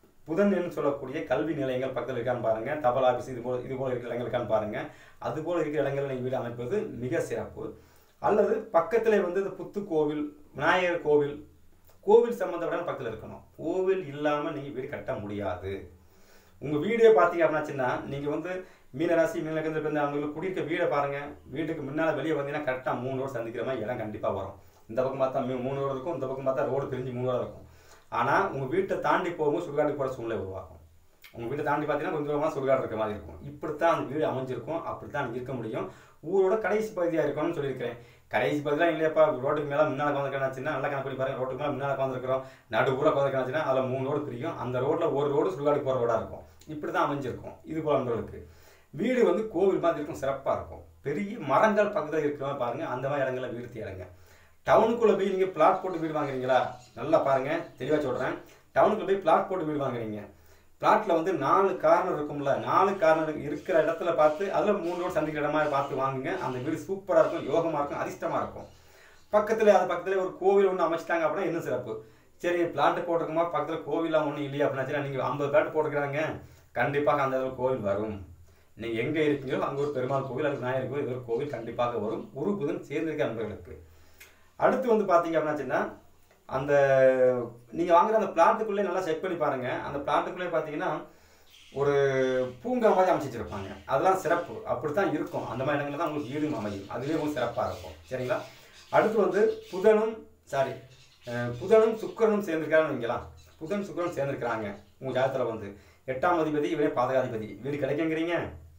புதன் சொல்லக்கூடிய கல்வி நிலையங்கள் பக்கத்தில் இருக்கான்னு பாருங்க தபால் ஆஃபீஸ் இது போல இது போல இருக்கிற இடங்கள் இருக்கான்னு பாருங்க அது போல இருக்கிற இடங்களில் நீங்கள் வீடு அமைப்பது மிக சிறப்பு அல்லது பக்கத்தில் வந்து இந்த புத்து கோவில் விநாயகர் கோவில் கோவில் சம்மந்தப்பட்ட பக்கத்தில் இருக்கணும் கோவில் இல்லாமல் நீங்கள் வீடு கட்ட முடியாது உங்கள் வீடே பார்த்தீங்க அப்படின்னாச்சுன்னா நீங்கள் வந்து மீனராசி மீனலக்கத்தில் பிறந்த அவங்களுக்கு குடியிருக்க வீடை பாருங்கள் வீட்டுக்கு முன்னால் வெளியே வந்தீங்கன்னா கரெக்டாக மூணு ரோடு சந்திக்கிற மாதிரி இடம் கண்டிப்பாக வரும் இந்த பக்கம் பார்த்தா மூ- மூணு ரோடு இருக்கும் இந்த பக்கம் பார்த்தா ரோடு பிரிஞ்சு மூணு ரோடு இருக்கும் ஆனால் உங்கள் வீட்டை தாண்டி போகும்போது சுடுகாட்டுக்கு போகிற சூழ்நிலை உருவாகும் உங்கள் வீட்டை தாண்டி பார்த்தீங்கன்னா கொஞ்சம் தூரமாக சுடுகாடு இருக்க மாதிரி இருக்கும் இப்படித்தான் அந்த வீடு அமைஞ்சிருக்கும் அப்படித்தான் நீங்க இருக்க முடியும் ஊரோட கடைசி பகுதியாக இருக்கணும்னு சொல்லியிருக்கிறேன் கடைசி பகுதியெலாம் இல்லையாப்பா ரோட்டுக்கு மேலே முன்னால் உட்காந்துருக்காச்சுன்னா நல்லா கணக்கு பண்ணி பாருங்க ரோட்டுக்கு மேலே முன்னால் உட்காந்துருக்கிறோம் நடு ஊரில் உட்காந்துருக்காச்சுன்னா அதில் மூணு ரோடு பிரியும் அந்த ரோட்டில் ஒரு ரோடு சுடுகாடு போகிற ரோடாக இருக்கும் இப்படி தான் அமைஞ்சிருக்கும் இது போல நண்பர்களுக்கு வீடு வந்து கோவில் மாதிரி இருக்கும் சிறப்பாக இருக்கும் பெரிய மரங்கள் பக்கத்தில் இருக்கிற மாதிரி பாருங்க அந்த மாதிரி இடங்களில் வீடு தேடுங்க டவுனுக்குள்ளே போய் நீங்கள் பிளாட் போட்டு வீடு வாங்குறீங்களா நல்லா பாருங்க தெளிவாக சொல்கிறேன் டவுனுக்குள்ள போய் பிளாட் போட்டு வீடு வாங்குறீங்க பிளாட்ல வந்து நாலு கார்னர் இருக்கும்ல நாலு கார்னர் இருக்கிற இடத்துல பார்த்து அதில் மூணு ரோடு சந்திக்கிற இடமா பார்த்து வாங்குங்க அந்த வீடு சூப்பராக இருக்கும் யோகமாக இருக்கும் அதிர்ஷ்டமாக இருக்கும் பக்கத்தில் அது பக்கத்தில் ஒரு கோவில் ஒன்று அமைச்சிட்டாங்க அப்படின்னா இன்னும் சிறப்பு சரி பிளாட் போட்டிருக்குமா பக்கத்தில் கோவிலாம் ஒன்றும் இல்லையா அப்படின்னா நீங்கள் ஐம்பது பிளாட் போட்டுக்கிறாங்க கண்டிப்பாக அந்த இடத்துல கோவில் வரும் நீங்கள் எங்கே இருக்கீங்களோ அங்கே ஒரு பெருமாள் கோவில் அல்லது விநாயகர் கோவில் இது ஒரு கோவில் கண்டிப்பாக வரும் குரு புதன் சேர்ந்திருக்க நண்பர்களுக்கு அடுத்து வந்து பார்த்தீங்க அப்படின்னாச்சுன்னா அந்த நீங்கள் வாங்குற அந்த பிளாட்டுக்குள்ளே நல்லா செக் பண்ணி பாருங்கள் அந்த பிளாட்டுக்குள்ளே பார்த்தீங்கன்னா ஒரு பூங்கா மாதிரி அமைச்சு வச்சிருப்பாங்க அதெல்லாம் சிறப்பு அப்படி தான் இருக்கும் அந்த மாதிரி இடங்களில் தான் உங்களுக்கு வீடும் அமையும் அதுவே உங்களுக்கு சிறப்பாக இருக்கும் சரிங்களா அடுத்து வந்து புதனும் சாரி புதனும் சுக்கிரனும் சேர்ந்துருக்காங்கன்னு வைக்கலாம் புதன் சுக்கிரனும் சேர்ந்துருக்கிறாங்க உங்கள் ஜாதகத்தில் வந்து எட்டாம் அதிபதி இவரே பாதகாதிபதி வீடு கிடைக்குங்கிறீங்க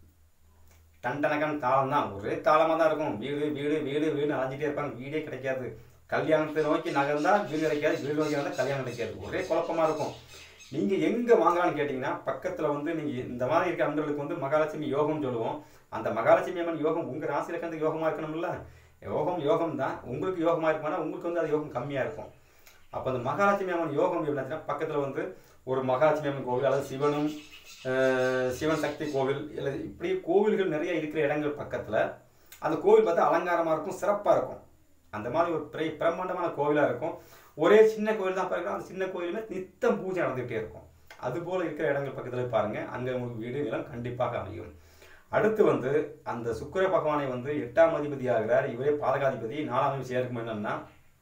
டண்டனகன் தாளம் தான் ஒரே தாளமாக தான் இருக்கும் வீடு வீடு வீடு வீடு அலைஞ்சிட்டே இருப்பாங்க வீடே கிடைக்காது கல்யாணத்தை நோக்கி நகர்ந்தா வீடு கிடைக்காது வீடு நோக்கி வந்தால் கல்யாணம் கிடைக்காது ஒரே குழப்பமா இருக்கும் நீங்கள் எங்கே வாங்கலாம்னு கேட்டிங்கன்னா பக்கத்தில் வந்து நீங்கள் இந்த மாதிரி இருக்க அன்பர்களுக்கு வந்து மகாலட்சுமி யோகம்னு சொல்லுவோம் அந்த மகாலட்சுமி அம்மன் யோகம் உங்கள் ராசியில் கந்து யோகமாக இருக்கணும்ல யோகம் யோகம் தான் உங்களுக்கு யோகமாக இருக்குமானா உங்களுக்கு வந்து அது யோகம் கம்மியாக இருக்கும் அப்போ அந்த மகாலட்சுமி அம்மன் யோகம் எப்படின்னா பக்கத்தில் வந்து ஒரு மகாலட்சுமி அம்மன் கோவில் அல்லது சிவனும் அஹ், சிவன் சக்தி கோவில் இல்லை இப்படி கோவில்கள் நிறைய இருக்கிற இடங்கள் பக்கத்தில் அந்த கோவில் பார்த்தா அலங்காரமாக இருக்கும் சிறப்பாக இருக்கும் அந்த மாதிரி ஒரு பெரிய பிரம்மாண்டமான கோவிலாக இருக்கும் ஒரே சின்ன கோவில் தான் பாருங்க அந்த சின்ன கோயிலுமே நித்தம் பூஜை நடந்துகிட்டே இருக்கும் அது போல இருக்கிற இடங்கள் பக்கத்தில் பாருங்க அங்கே உங்களுக்கு வீடு நிலம் கண்டிப்பாக அமையும் அடுத்து வந்து அந்த சுக்கிர பகவானை வந்து எட்டாம் அதிபதி ஆகிறார் இவரே பாதகாதிபதி நாலாம் அதிபதி சேர்க்கும் என்னன்னா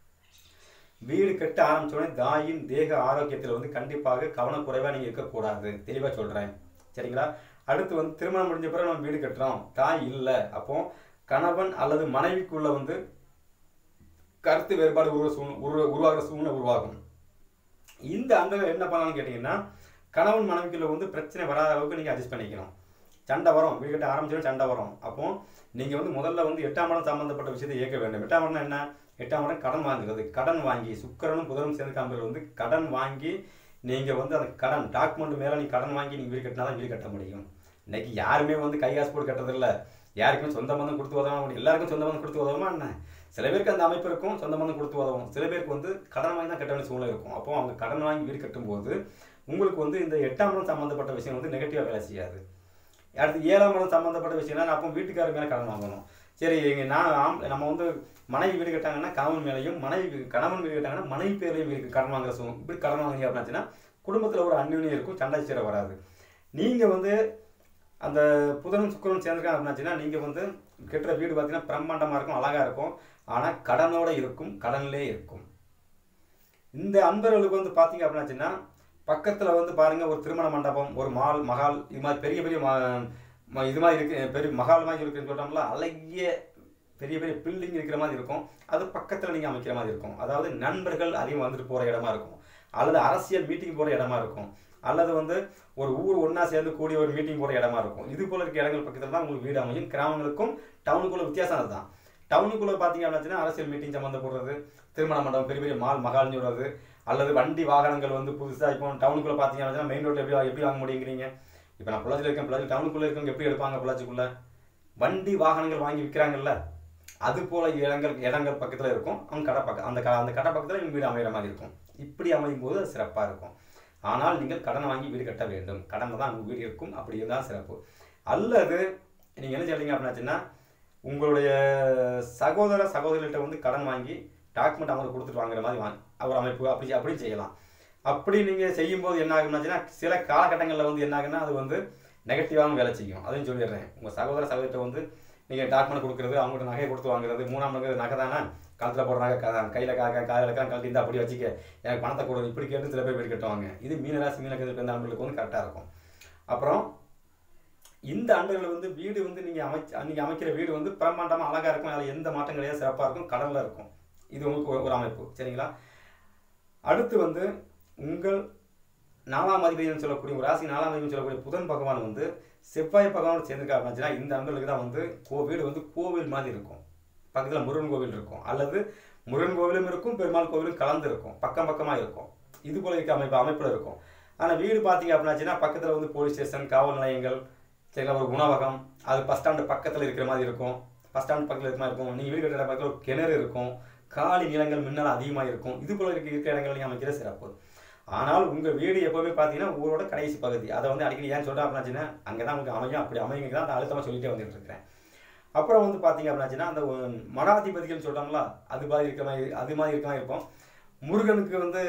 வீடு கட்ட ஆரம்பிச்ச உடனே தாயின் தேக ஆரோக்கியத்தில் வந்து கண்டிப்பாக கவனக்குறைவாக நீங்கள் இருக்கக்கூடாது தெளிவாக சொல்கிறேன் சரிங்களா அடுத்து வந்து திருமணம் முடிஞ்ச பிறகு நம்ம வீடு கட்டுறோம் தாய் இல்லை அப்போ கணவன் அல்லது மனைவிக்குள்ள வந்து கருத்து வேறுபாடு உருவ சூழ் உருவ உருவாகிற சூழ்நிலை உருவாகும் இந்த அண்டங்கள் என்ன பண்ணலாம்னு கேட்டிங்கன்னா கணவன் மனைவிக்குள்ள வந்து பிரச்சனை வராத அளவுக்கு நீங்கள் அட்ஜஸ்ட் பண்ணிக்கணும் சண்டை வரும் வீடு கட்ட ஆரம்பிச்சோம் சண்டை வரும் அப்போ நீங்கள் வந்து முதல்ல வந்து எட்டாம் இடம் சம்மந்தப்பட்ட விஷயத்தை இயக்க வேண்டும் எட்டாம் இடம்னா என்ன எட்டாம் இடம் கடன் வாங்குறது கடன் வாங்கி சுக்கிரனும் புதனும் சேர்ந்து காம்பர் வந்து கடன் வாங்கி நீங்கள் வந்து அந்த கடன் டாக்குமெண்ட் மேலே நீங்கள் கடன் வாங்கி நீங்கள் வீடு கட்டினா தான் வீடு கட்ட முடியும் இன்னைக்கு யாருமே வந்து கை காசு போட்டு கட்டுறதில்ல யாருக்குமே சொந்த பந்தம் கொடுத்து உதவ முடியும் எல்லாருக்கும் சொந்த பந்தம் கொடுத்து உதவுமா என்ன சில பேருக்கு அந்த அமைப்பு இருக்கும் சொந்த பந்தம் கொடுத்து உதவும் சில பேருக்கு வந்து கடன் வாங்கி தான் கட்ட வேண்டிய சூழ்நிலை இருக்கும் அப்போ அவங்க கடன் வாங்கி வீடு கட்டும்போது உங்களுக்கு வந்து இந்த எட்டாம் இடம் சம்மந்தப்பட்ட விஷயம் வந்து நெகட்டிவாக வேலை செய்யாது அடுத்து ஏழாம் இடம் சம்மந்தப்பட்ட விஷயம்னா அப்போ வீட்டுக்காரர் மேலே கடன் வாங்கணும் சரி இங்க நான் ஆம் நம்ம வந்து மனைவி வீடு கட்டாங்கன்னா கணவன் மேலேயும் மனைவி கணவன் வீடு கட்டாங்கன்னா மனைவி பேர்லையும் வீடு கடன் வாங்குற சூ இப்படி கடன் வாங்குறீங்க அப்படின்னாச்சுன்னா குடும்பத்தில் ஒரு அந்யுன்யம் இருக்கும் சண்டை சீர வராது நீங்கள் வந்து அந்த புதனும் சுக்கரனும் சேர்ந்துருக்காங்க அப்படின்னாச்சுன்னா நீங்கள் வந்து கட்டுற வீடு பார்த்தீங்கன்னா பிரம்மாண்டமாக இருக்கும் அழகாக இருக்கும் ஆனால் கடனோட இருக்கும் கடன்லே இருக்கும் இந்த அன்பர்களுக்கு வந்து பார்த்தீங்க அப்படின்னாச்சுன்னா பக்கத்தில் வந்து பாருங்க ஒரு திருமண மண்டபம் ஒரு மால் மகால் இது மாதிரி பெரிய பெரிய ம- ம- இது மாதிரி இருக்கு பெரிய மகால் மாதிரி இருக்குன்னு சொல்கிறோம்ல அழகிய பெரிய பெரிய பில்டிங் இருக்கிற மாதிரி இருக்கும் அது பக்கத்தில் நீங்கள் அமைக்கிற மாதிரி இருக்கும் அதாவது நண்பர்கள் அதிகம் வந்துட்டு போகிற இடமா இருக்கும் அல்லது அரசியல் மீட்டிங் போகிற இடமா இருக்கும் அல்லது வந்து ஒரு ஊர் ஒன்றா சேர்ந்து கூடிய ஒரு மீட்டிங் போகிற இடமா இருக்கும் இது போல இருக்க இடங்கள் பக்கத்தில் தான் உங்களுக்கு வீடு அமையும் கிராமங்களுக்கும் டவுனுக்குள்ள வித்தியாசம் அதுதான் டவுனுக்குள்ள பார்த்தீங்க அப்படின்னா அரசியல் மீட்டிங் சம்மந்தப்படுறது திருமண மண்டபம் பெரிய பெரிய மால் மகால்னு சொல்றது அல்லது வண்டி வாகனங்கள் வந்து புதுசாக இப்போ டவுனுக்குள்ள பார்த்தீங்க அப்படின்னா மெயின் ரோட்டில் எப்படி எப்படி வாங்க முடியுங்கிறீங்க இப்போ நான் பொள்ளாச்சியில் இருக்கேன் பொள்ளாச்சி டவுனுக்குள்ளே இருக்கவங்க எப்படி எடுப்பாங்க பொள்ளாச்சிக்குள்ள வண்டி வாகனங்கள் வாங்கி விற்கிறாங்கல்ல அது போல இடங்கள் இடங்கள் பக்கத்தில் இருக்கும் அவங்க கடை பக்கம் அந்த க அந்த கடை பக்கத்தில் இவங்க வீடு அமைகிற மாதிரி இருக்கும் இப்படி அமையும் போது அது சிறப்பாக இருக்கும் ஆனால் நீங்கள் கடன் வாங்கி வீடு கட்ட வேண்டும் கடனில் தான் உங்கள் வீடு இருக்கும் அப்படி இருந்தால் சிறப்பு அல்லது நீங்கள் என்ன செய்றீங்க அப்படின்னாச்சுன்னா உங்களுடைய சகோதர சகோதரிகிட்ட வந்து கடன் வாங்கி டாக்குமெண்ட் அவங்க கொடுத்துட்டு வாங்குற மாதிரி வாங்க ஒரு அமைப்பு அப்படி அப்படியும் செய்யலாம் அப்படி நீங்கள் செய்யும்போது என்ன ஆகும்னாச்சுன்னா சில காலகட்டங்களில் வந்து என்ன ஆகுன்னா அது வந்து நெகட்டிவான வேலை செய்யும் அதையும் சொல்லிடுறேன் உங்கள் சகோதர சகோதரிட்ட வந்து நீங்கள் டாக்குமெண்ட் கொடுக்குறது அவங்கள்ட்ட நகையை கொடுத்து வாங்குறது மூணாம் நகை நகை தானே கழுத்தில் போடுற நகை க- கையில் கா காதில் இருக்கலாம் கழட்டி இருந்தால் அப்படி வச்சுக்க எனக்கு பணத்தை கொடு இப்படி கேட்டு சில பேர் வீடு கட்டுவாங்க இது மீனராசி மீனக்கத்தில் பிறந்த ஆண்களுக்கு வந்து கரெக்டாக இருக்கும் அப்புறம் இந்த ஆண்டுகள் வந்து வீடு வந்து நீங்கள் அமைச்சு நீங்கள் அமைக்கிற வீடு வந்து பிரம்மாண்டமாக அழகாக இருக்கும் அதில் எந்த மாற்றம் கிடையாது சிறப்பாக இருக்கும் கடலில் இருக்கும் இது உங்களுக்கு ஒரு- ஒரு அமைப்பு சரிங்களா அடுத்து வந்து உங்கள் நாலாம் அதிபதினு சொல்லக்கூடிய ஒரு ராசி நாலாம் அதிபதினு சொல்லக்கூடிய புதன் பகவான் வந்து செவ்வாய் பகவான் சேர்ந்துருக்கா அப்படின்னா இந்த ஆண்டுகளுக்கு தான் வந்து கோ வீடு வந்து கோவில் மாதிரி இருக்கும் பக்கத்தில் முருகன் கோவில் இருக்கும் அல்லது முருகன் கோவிலும் இருக்கும் பெருமாள் கோவிலும் கலந்து இருக்கும் பக்கம் பக்கமாக இருக்கும் இது போல இருக்க அமைப்பு அமைப்பில் இருக்கும் ஆனால் வீடு பார்த்தீங்க அப்படின்னாச்சுன்னா பக்கத்தில் வந்து போலீஸ் ஸ்டேஷன் காவல் நிலையங்கள் சரிங்களா ஒரு உணவகம் அது பஸ் ஸ்டாண்டு பக்கத்தில் இருக்கிற மாதிரி இருக்கும் பஸ் ஸ்டாண்ட் பக்கத்தில் இருக்கிற மாதிரி இருக்கும் நீங்கள் வீடு கட்டுற பக்கத்தில் ஒரு கிணறு இருக்கும் காலி நிலங்கள் மின்னல் அதிகமாக இருக்கும் இது போல இருக்க இருக்கிற இடங்கள் நீங்கள் அமைக்கிற சிறப்பு ஆனால் உங்கள் வீடு எப்போவுமே பார்த்தீங்கன்னா ஊரோட கடைசி பகுதி அதை வந்து அடிக்கடி ஏன் சொல்கிறேன் அப்படின்னாச்சுன்னா அங்கே தான் உங்களுக்கு அமையும் அப்படி அமைங்க தான் அந்த அழுத்தமாக சொல்லிட்டே வந்துட்டு இருக்கிறேன் அப்புறம் வந்து பார்த்தீங்க அப்படின்னாச்சுன்னா அந்த ஒரு மடாதிபதிகள் சொல்கிறாங்களா அது மாதிரி இருக்கிற மாதிரி அது மாதிரி இருக்க மாதிரி இருக்கும் முருகனுக்கு வந்து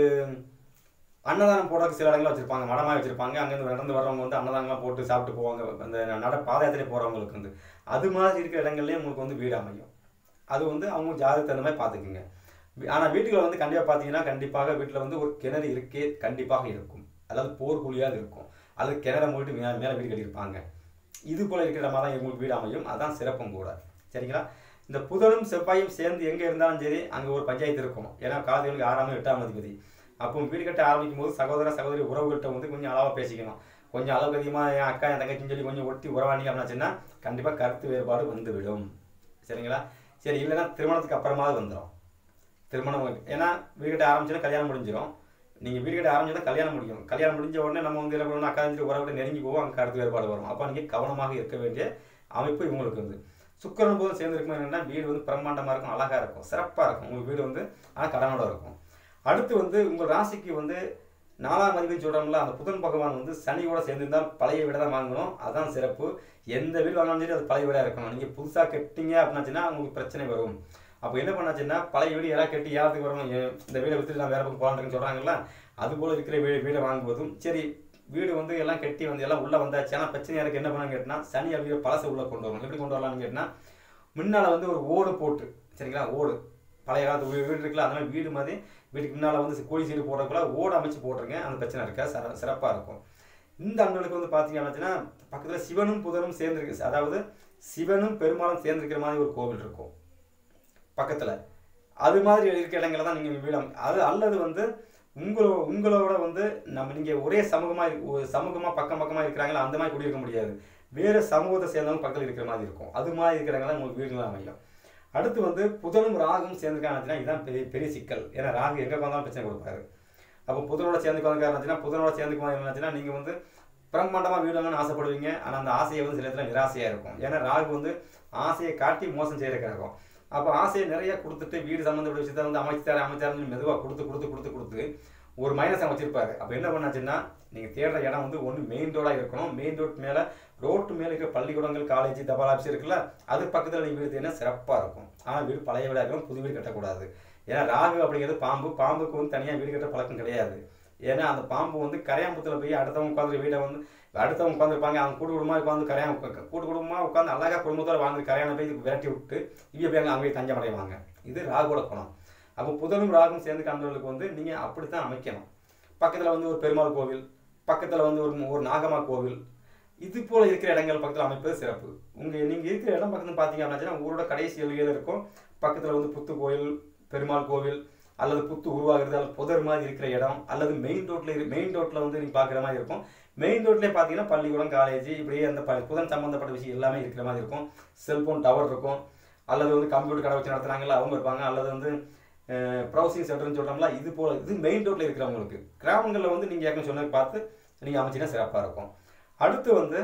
அன்னதானம் போடுறதுக்கு சில இடங்களில் வச்சிருப்பாங்க மடமாக வச்சிருப்பாங்க அங்கேருந்து நடந்து வர்றவங்க வந்து அன்னதானம்லாம் போட்டு சாப்பிட்டு போவாங்க அந்த நட பாத யாத்திரை போகிறவங்களுக்கு வந்து அது மாதிரி இருக்கிற இடங்கள்லேயே உங்களுக்கு வந்து வீடு அமையும் அது வந்து அவங்க ஜாதகத்தை தகுந்த மாதிரி பார்த்துக்குங்க ஆனால் வீட்டுக்குள்ள வந்து கண்டிப்பாக பார்த்தீங்கன்னா கண்டிப்பாக வீட்டில் வந்து ஒரு கிணறு இருக்கே கண்டிப்பாக இருக்கும் அதாவது போர்க்குழியாக இருக்கும் அல்லது கிணற மூடிட்டு மேலே மேலே வீடு கட்டியிருப்பாங்க இது போல இருக்கிற இடமா தான் உங்களுக்கு வீடு அமையும் அதான் சிறப்பும் கூட சரிங்களா இந்த புதனும் செவ்வாயும் சேர்ந்து எங்கே இருந்தாலும் சரி அங்கே ஒரு பஞ்சாயத்து இருக்கும் ஏன்னா காலத்தேவனுக்கு ஆறாம் எட்டாம் அதிபதி அப்போ வீடு கட்ட ஆரம்பிக்கும் போது சகோதர சகோதரி உறவுகள்கிட்ட வந்து கொஞ்சம் அளவாக பேசிக்கணும் கொஞ்சம் அளவுக்கு அதிகமாக என் அக்கா என் தங்கச்சின்னு சொல்லி கொஞ்சம் ஒட்டி உறவாடிங்க அப்படின்னாச்சுன்னா கண்டிப்பாக கருத்து வேறுபாடு வந்துவிடும் சரிங்களா சரி இல்லைன்னா திருமணத்துக்கு அப்புறமாவது வந்துடும் திருமணம் ஏன்னா வீடு கட்ட ஆரம்பிச்சோன்னா கல்யாணம் முடிஞ்சிடும் நீங்கள் வீடு கட்ட ஆரம்பிச்சா கல்யாணம் முடியும் கல்யாணம் முடிஞ்ச உடனே நம்ம வந்து என்ன பண்ணணும் அக்கா தங்கச்சி உறவு நெருங்கி போவோம் அங்கே கருத்து வேறுபாடு வரும் அப்போ நீங்கள் கவனமாக இருக்க வேண்டிய அமைப்பு இவங்களுக்கு வந்து சுக்கரன் போதும் சேர்ந்து இருக்கும் என்னன்னா வீடு வந்து பிரம்மாண்டமாக இருக்கும் அழகாக இருக்கும் சிறப்பாக இருக்கும் உங்கள் வீடு வந்து ஆனால் கடனோட இருக்கும் அடுத்து வந்து உங்கள் ராசிக்கு வந்து நாலாம் அதிபதி சொல்கிறோம்ல அந்த புதன் பகவான் வந்து சனியோட சேர்ந்திருந்தால் பழைய வீடை தான் வாங்கணும் அதான் சிறப்பு எந்த வீடு வாங்கினாலும் சரி அது பழைய வீடாக இருக்கணும் நீங்கள் புதுசாக கட்டிங்க அப்படின்னாச்சுன்னா உங்களுக்கு பிரச்சனை வரும் அப்போ என்ன பண்ணாச்சுன்னா பழைய வீடு யாராவது கட்டி யாருக்கு வரணும் ஏ, இந்த வீடை வித்துட்டு நான் வேற பக்கம் போகலான்னு சொல்கிறாங்கல்ல அது போல இருக்கிற வீடு வீடை வாங்குவதும் சரி வீடு வந்து எல்லாம் கட்டி வந்து எல்லாம் உள்ளே வந்தாச்சு ஆனால் பிரச்சனை எனக்கு என்ன பண்ணான்னு கேட்டினா சனி அப்படியே பழசை உள்ளே கொண்டு வரணும் எப்படி கொண்டு வரலாம்னு கேட்டினா முன்னால் வந்து ஒரு ஓடு போட்டு சரிங்களா ஓடு பழைய காலத்து வீடு வீடு இருக்குல்ல அந்த மாதிரி வீடு மாதிரி வீட்டுக்கு முன்னால் வந்து கோழி சீடு போடுறதுக்குள்ள ஓடு அமைச்சு போட்டுருங்க அந்த பிரச்சனை இருக்கா சிற சிறப்பாக இருக்கும் இந்த அண்ணனுக்கு வந்து பார்த்தீங்க அப்படின்னா பக்கத்தில் சிவனும் புதனும் சேர்ந்துருக்கு அதாவது சிவனும் பெருமாளும் சேர்ந்துருக்கிற மாதிரி ஒரு கோவில் இருக்கும் பக்கத்தில் அது மாதிரி இருக்க இடங்கள தான் நீங்கள் வீடு அமை- அது அல்லது வந்து உங்களோ உங்களோட வந்து நம்ம நீங்கள் ஒரே சமூகமாக சமூகமாக பக்கம் பக்கமாக இருக்கிறாங்களா அந்த மாதிரி குடியிருக்க முடியாது வேறு சமூகத்தை சேர்ந்தவங்க பக்கத்தில் இருக்கிற மாதிரி இருக்கும் அது மாதிரி இருக்கிறவங்க தான் உங்களுக்கு வீடுகள் அமையும் அடுத்து வந்து புதனும் ராகும் சேர்ந்துருக்காங்கன்னா இதுதான் பெரிய பெரிய சிக்கல் ஏன்னா ராகு எங்கே வந்தாலும் பிரச்சனை கொடுப்பாரு அப்போ புதனோட சேர்ந்து உட்காந்துக்காருச்சுன்னா புதனோட சேர்ந்து உட்காந்துச்சுன்னா நீங்கள் வந்து பிரம்மாண்டமாக வீடு வாங்கணும்னு ஆசைப்படுவீங்க ஆனால் அந்த ஆசையை வந்து சில இடத்துல நிராசையாக இருக்கும் ஏன்னா ராகு வந்து ஆசையை காட்டி மோசம் செய்யறதுக்காகும் அப்போ ஆசையை நிறைய கொடுத்துட்டு வீடு சம்மந்தப்பட்ட விஷயத்த வந்து அமைச்சார் அமைச்சாருன்னு மெதுவாக கொடுத்து கொடுத்து கொடுத்து கொடுத்து ஒரு மைனஸ் வச்சிருப்பாரு அப்போ என்ன பண்ணாச்சுன்னா நீங்கள் தேடுற இடம் வந்து ஒன்று மெயின் ரோடாக இருக்கணும் மெயின் ரோட் மேலே ரோட்டு மேலே இருக்கிற பள்ளிக்கூடங்கள் காலேஜ் தபால் ஆஃபீஸ் இருக்குல்ல அது பக்கத்தில் நீங்கள் வீடு தேடினா சிறப்பாக இருக்கும் ஆனால் வீடு பழைய வீடாக இருக்கணும் புது வீடு கட்டக்கூடாது ஏன்னா ராகு அப்படிங்கிறது பாம்பு பாம்புக்கு வந்து தனியாக வீடு கட்ட பழக்கம் கிடையாது ஏன்னா அந்த பாம்பு வந்து கரையாம்புத்தில் போய் அடுத்தவங்க உட்காந்து வீடை வந்து அடுத்தவங்க உட்காந்துருப்பாங்க அவங்க கூட்டு குடும்பமாக உட்காந்து கரையான் உட்கா- கூட்டு குடும்பமாக உட்காந்து அழகாக குடும்பத்தோட வாழ்ந்து கரையான போய் விரட்டி விட்டு இங்கே போய் அங்கே அங்கே போய் தஞ்சம் அடைவாங்க இது ராகுவோட குணம் அப்போ புதனும் ராகும் சேர்ந்து காண்பவர்களுக்கு வந்து நீங்கள் அப்படித்தான் அமைக்கணும் பக்கத்தில் வந்து ஒரு பெருமாள் கோவில் பக்கத்தில் வந்து ஒரு ஒரு நாகம்மா கோவில் இது போல இருக்கிற இடங்கள் பக்கத்தில் அமைப்பது சிறப்பு உங்கள் நீங்கள் இருக்கிற இடம் பக்கத்தில் பார்த்தீங்க அப்படின்னா ஊரோட கடைசி எல்லையில் இருக்கும் பக்கத்தில் வந்து புத்து கோயில் பெருமாள் கோவில் அல்லது புத்து உருவாகிறது அல்லது புதர் மாதிரி இருக்கிற இடம் அல்லது மெயின் ரோட்டில் மெயின் ரோட்டில் வந்து நீங்கள் பார்க்குற மாதிரி இருக்கும் மெயின் ரோட்லேயே பார்த்தீங்கன்னா பள்ளிக்கூடம் காலேஜ் இப்படியே அந்த ப- புதன் சம்மந்தப்பட்ட விஷயம் எல்லாமே இருக்கிற மாதிரி இருக்கும் செல்போன் டவர் இருக்கும் அல்லது வந்து கம்ப்யூட்டர் கடை வச்சு நடத்துனாங்கல்ல அவங்க இருப்பாங்க அல்லது வந்து ப்ரௌசிங் சென்டர்னு சொல்கிறோம்ல இது போல இது மெயின் ரோட்டில் இருக்கிறவங்களுக்கு கிராமங்களில் வந்து நீங்கள் ஏற்கனவே சொன்னது பார்த்து நீங்கள் அமைச்சிங்கன்னா சிறப்பாக இருக்கும் அடுத்து வந்து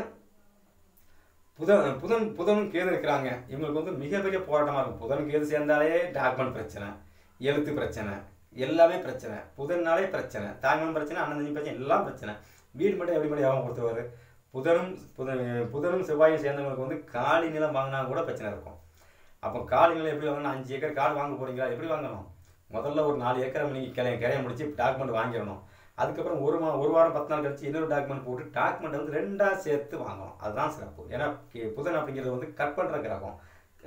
புதன் புதன் புதனும் கேது இருக்கிறாங்க இவங்களுக்கு வந்து மிகப்பெரிய போராட்டமாக இருக்கும் புதன் கேது சேர்ந்தாலே டாக்குமெண்ட் பிரச்சனை எழுத்து பிரச்சனை எல்லாமே பிரச்சனை புதன்னாலே பிரச்சனை தாய்மன் பிரச்சனை அண்ணன் தம்பி பிரச்சனை எல்லாம் பிரச்சனை வீடு மட்டும் எப்படி மட்டும் யாபம் கொடுத்துருவாரு புதனும் புதன் புதனும் செவ்வாயும் சேர்ந்தவங்களுக்கு வந்து காலி நிலம் வாங்கினா கூட பிரச்சனை இருக்கும் அப்போ காலி நிலம் எப்படி வாங்கணும் அஞ்சு ஏக்கர் காடு வாங்க போறீங்களா எப்படி வாங்கணும் முதல்ல ஒரு நாலு ஏக்கரை நீங்கள் கிளைய கிளைய முடிச்சு டாக்குமெண்ட் வாங்கிடணும் அதுக்கப்புறம் ஒரு மா ஒரு வாரம் பத்து நாள் கழிச்சு இன்னொரு டாக்குமெண்ட் போட்டு டாக்குமெண்ட் வந்து ரெண்டா சேர்த்து வாங்கணும் அதுதான் சிறப்பு ஏன்னா கி- புதன் அப்படிங்கிறது வந்து கட் பண்ணுற கிரகம்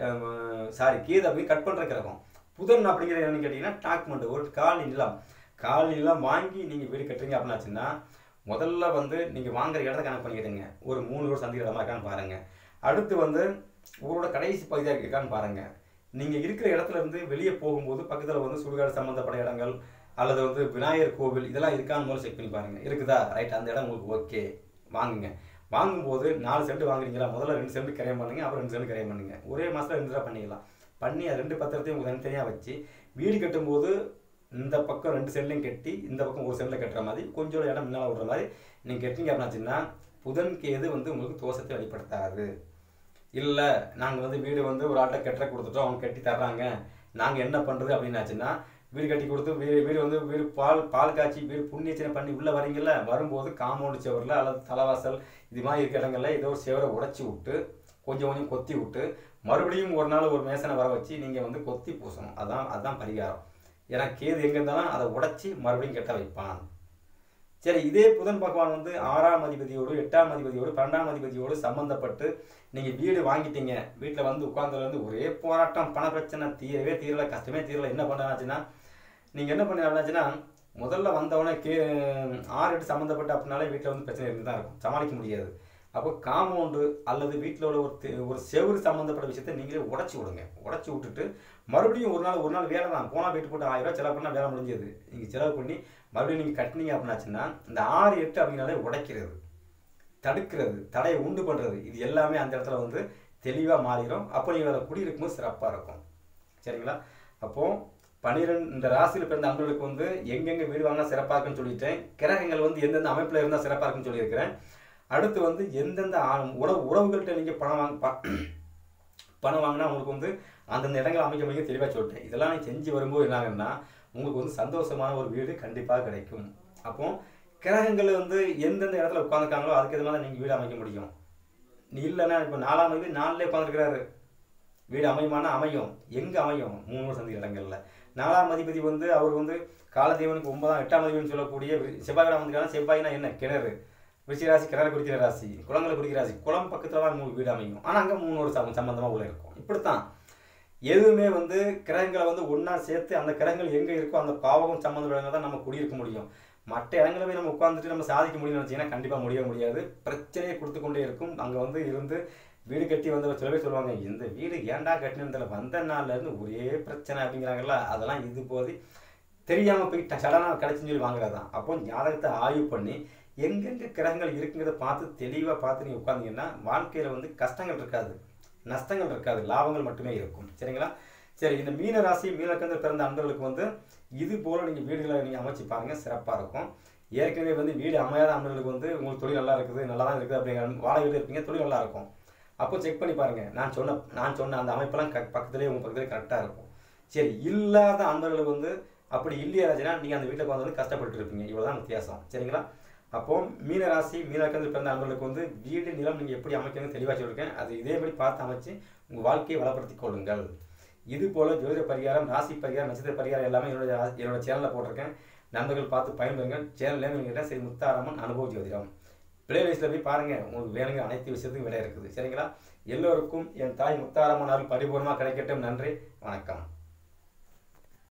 சாரி கீதை அப்படி கட் பண்ணுற கிரகம் புதன் அப்படிங்கிறது என்னன்னு கேட்டிங்கன்னா டாக்குமெண்ட் ஒரு காலி நிலம் காலி நிலம் வாங்கி நீங்கள் வீடு கட்டுறீங்க அப்படின்னாச்சுன்னா முதல்ல வந்து நீங்கள் வாங்குற இடத்த கணக்கு பண்ணிக்கிடுங்க ஒரு மூணு ரோடு சந்திக்கிற இடமா இருக்கான்னு பாருங்கள் அடுத்து வந்து ஊரோட கடைசி பகுதியாக இருக்கான்னு பாருங்கள் நீங்கள் இருக்கிற இடத்துல இருந்து வெளியே போகும்போது பக்கத்தில் வந்து சுடுகாடு சம்மந்தப்பட்ட இடங்கள் அல்லது வந்து விநாயகர் கோவில் இதெல்லாம் இருக்கான்னு முதல்ல செக் பண்ணி பாருங்கள் இருக்குதா ரைட் அந்த இடம் உங்களுக்கு ஓகே வாங்குங்க வாங்கும்போது நாலு சென்ட் வாங்குறீங்களா முதல்ல ரெண்டு சென்ட் கிரையம் பண்ணுங்க அப்புறம் ரெண்டு சென்ட் கிரையம் பண்ணுங்க ஒரே மாதத்தில் ரெண்டு தடவை பண்ணிக்கலாம் பண்ணி அது ரெண்டு பத்திரத்தையும் உங்களுக்கு தனித்தனியாக வச்சு வீடு கட்டும்போது இந்த பக்கம் ரெண்டு சென்ட்லையும் கட்டி இந்த பக்கம் ஒரு சென்டில் கட்டுற மாதிரி கொஞ்சம் இடம் முன்னால் விடுற மாதிரி நீங்கள் கட்டிங்க அப்படின்னாச்சுன்னா புதன் கேது வந்து உங்களுக்கு தோஷத்தை வெளிப்படுத்தாது இல்லை நாங்கள் வந்து வீடு வந்து ஒரு ஆட்டை கட்டுற கொடுத்துட்டோம் அவங்க கட்டி தர்றாங்க நாங்கள் என்ன பண்ணுறது அப்படின்னாச்சுன்னா வீடு கட்டி கொடுத்து வீடு வீடு வந்து வீடு பால் பால் காய்ச்சி வீடு புண்ணியச்சனை பண்ணி உள்ளே வரீங்கல்ல வரும்போது காம்பவுண்டு செவரில் அல்லது தலைவாசல் இது மாதிரி இருக்க இடங்கள்ல ஏதோ ஒரு செவரை உடைச்சி விட்டு கொஞ்சம் கொஞ்சம் கொத்தி விட்டு மறுபடியும் ஒரு நாள் ஒரு மேசனை வர வச்சு நீங்கள் வந்து கொத்தி பூசணும் அதான் அதுதான் பரிகாரம் ஏன்னா கேது எங்கே இருந்தாலும் அதை உடைச்சி மறுபடியும் கெட்ட வைப்பான் சரி இதே புதன் பகவான் வந்து ஆறாம் அதிபதியோடு எட்டாம் அதிபதியோடு பன்னெண்டாம் அதிபதியோடு சம்பந்தப்பட்டு நீங்க வீடு வாங்கிட்டீங்க வீட்டில் வந்து உட்கார்ந்ததுல இருந்து ஒரே போராட்டம் பண பிரச்சனை தீரவே தீரல கஷ்டமே தீரல என்ன பண்ணாச்சுன்னா நீங்க என்ன பண்ணாச்சுன்னா முதல்ல வந்தவொடனே கே ஆறு எட்டு சம்மந்தப்பட்ட அப்படின்னாலே வீட்டில் வந்து பிரச்சனை இருந்து தான் இருக்கும் சமாளிக்க முடியாது அப்போ காம்பவுண்டு அல்லது வீட்டில் உள்ள ஒரு தெ- ஒரு செவுறு சம்மந்தப்பட்ட விஷயத்தை நீங்களே உடச்சி விடுங்க உடச்சி விட்டுட்டு மறுபடியும் ஒரு நாள் ஒரு நாள் வேலை தான் போனால் வீட்டு போட்டு ஆயிரம் ரூபாய் செலவு பண்ணால் வேலை முடிஞ்சது நீங்கள் செலவு பண்ணி மறுபடியும் நீங்கள் கட்டினீங்க அப்படின்னாச்சுன்னா இந்த ஆறு எட்டு அப்படின்னாலே உடைக்கிறது தடுக்கிறது தடையை உண்டு பண்ணுறது இது எல்லாமே அந்த இடத்துல வந்து தெளிவாக மாறிடும் அப்போ நீங்கள் அதில் குடியிருக்கும்போது சிறப்பாக இருக்கும் சரிங்களா அப்போ பன்னிரெண்டு இந்த ராசியில் பிறந்த அன்பர்களுக்கு வந்து எங்கெங்க வீடு வாங்கினா சிறப்பாக இருக்குன்னு சொல்லிட்டேன் கிரகங்கள் வந்து எந்தெந்த அமைப்பில் இருந்தால் சிறப்பாக இருக்குன்னு சொல்லியிருக்கிறேன் அடுத்து வந்து எந்தெந்த ஆ- உறவு உறவுகள்கிட்ட நீங்கள் பணம் வாங்க ப- பணம் வாங்கினா உங்களுக்கு வந்து அந்தந்த இடங்கள் அமைக்க அமைக்க தெளிவாக சொல்லிட்டேன் இதெல்லாம் நீ செஞ்சு வரும்போது என்ன ஆகுன்னா உங்களுக்கு வந்து சந்தோஷமான ஒரு வீடு கண்டிப்பாக கிடைக்கும் அப்போ கிரகங்கள் வந்து எந்தெந்த இடத்துல உட்காந்துருக்காங்களோ அதுக்கு எது மாதிரி நீங்கள் வீடு அமைக்க முடியும் நீ இல்லைன்னா இப்போ நாலாம் தேதி நாளிலே உட்காந்துருக்கிறாரு வீடு அமையுமானா அமையும் எங்கே அமையும் மூணு சந்தி இடங்கள்ல நாலாம் அதிபதி வந்து அவர் வந்து காலதேவனுக்கு ஒன்பதாம் எட்டாம் அதிபதினு சொல்லக்கூடிய வி- செவ்வாய்க்கிழமை வந்துக்கான செவ்வாய்னா என்ன கிணறு விருச்சிக ராசி கிணறு குடிக்கிற ராசி குளங்களை குடிக்கிற ராசி குளம் பக்கத்தில் தான் உங்களுக்கு வீடு அமையும் ஆனால் அங்கே மூணு ஒரு சம்ம சம்மந்தமாக உள்ள இருக்கும் இப்படித்தான் எதுவுமே வந்து கிரகங்களை வந்து ஒன்றா சேர்த்து அந்த கிரகங்கள் எங்கே இருக்கோ அந்த பாவகம் சம்மந்தப்பட்ட தான் நம்ம குடியிருக்க முடியும் மற்ற இடங்களை போய் நம்ம உட்காந்துட்டு நம்ம சாதிக்க முடியும்னு நினச்சிங்கன்னா கண்டிப்பாக முடிய முடியாது பிரச்சனையை கொடுத்து கொண்டே இருக்கும் அங்கே வந்து இருந்து வீடு கட்டி வந்தவர் சில பேர் சொல்லுவாங்க இந்த வீடு ஏன்டா கட்டினதில் வந்த நாள்ல இருந்து ஒரே பிரச்சனை அப்படிங்கிறாங்கல்ல அதெல்லாம் இது போது தெரியாமல் போய் சடனாக கிடச்சின்னு சொல்லி வாங்குறதான் அப்போ ஜாதகத்தை ஆய்வு பண்ணி எங்கெங்க கிரகங்கள் இருக்குங்கிறத பார்த்து தெளிவாக பார்த்து நீங்கள் உட்காந்தீங்கன்னா வாழ்க்கையில் வந்து கஷ்டங்கள் இருக்காது நஷ்டங்கள் இருக்காது லாபங்கள் மட்டுமே இருக்கும் சரிங்களா சரி இந்த மீன ராசி மீனக்கந்தில் பிறந்த அன்பர்களுக்கு வந்து இது போல நீங்கள் வீடுகளை நீங்கள் அமைச்சு பாருங்க சிறப்பாக இருக்கும் ஏற்கனவே வந்து வீடு அமையாத அன்பர்களுக்கு வந்து உங்களுக்கு தொழில் நல்லா இருக்குது நல்லா தான் இருக்குது அப்படிங்கிற வாடகை வீடு இருப்பீங்க தொழில் நல்லா இருக்கும் அப்போ செக் பண்ணி பாருங்க நான் சொன்ன நான் சொன்ன அந்த அமைப்பெல்லாம் க பக்கத்துலேயே உங்கள் பக்கத்துலேயே கரெக்டாக இருக்கும் சரி இல்லாத அன்பர்களுக்கு வந்து அப்படி இல்லையாச்சுன்னா நீங்கள் அந்த வீட்டுக்கு வந்து கஷ்டப்பட்டு இருப்பீங்க இவ்வளோதான் வித்தியாசம் சரிங்களா அப்போ மீன ராசி மீனக்கந்து பிறந்த அன்பர்களுக்கு வந்து வீடு நிலம் நீங்கள் எப்படி அமைக்கணும்னு தெளிவாக சொல்லியிருக்கேன் அது இதேபடி பார்த்து அமைச்சு உங்கள் வாழ்க்கையை வளப்படுத்திக் கொள்ளுங்கள் இது போல ஜோதிட பரிகாரம் ராசி பரிகாரம் நட்சத்திர பரிகாரம் எல்லாமே என்னோட என்னோட சேனலில் போட்டிருக்கேன் நண்பர்கள் பார்த்து பயன்பெறுங்க சேனல் நீங்கள் சரி முத்தாராமன் அனுபவ ஜோதிடம் பிளேலிஸ்ட்டில் போய் பாருங்கள் உங்களுக்கு வேணுங்க அனைத்து விஷயத்துக்கும் விட இருக்குது சரிங்களா எல்லோருக்கும் என் தாய் முத்தாராமன் அருள் பரிபூர்ணமாக கிடைக்கட்டும் நன்றி வணக்கம்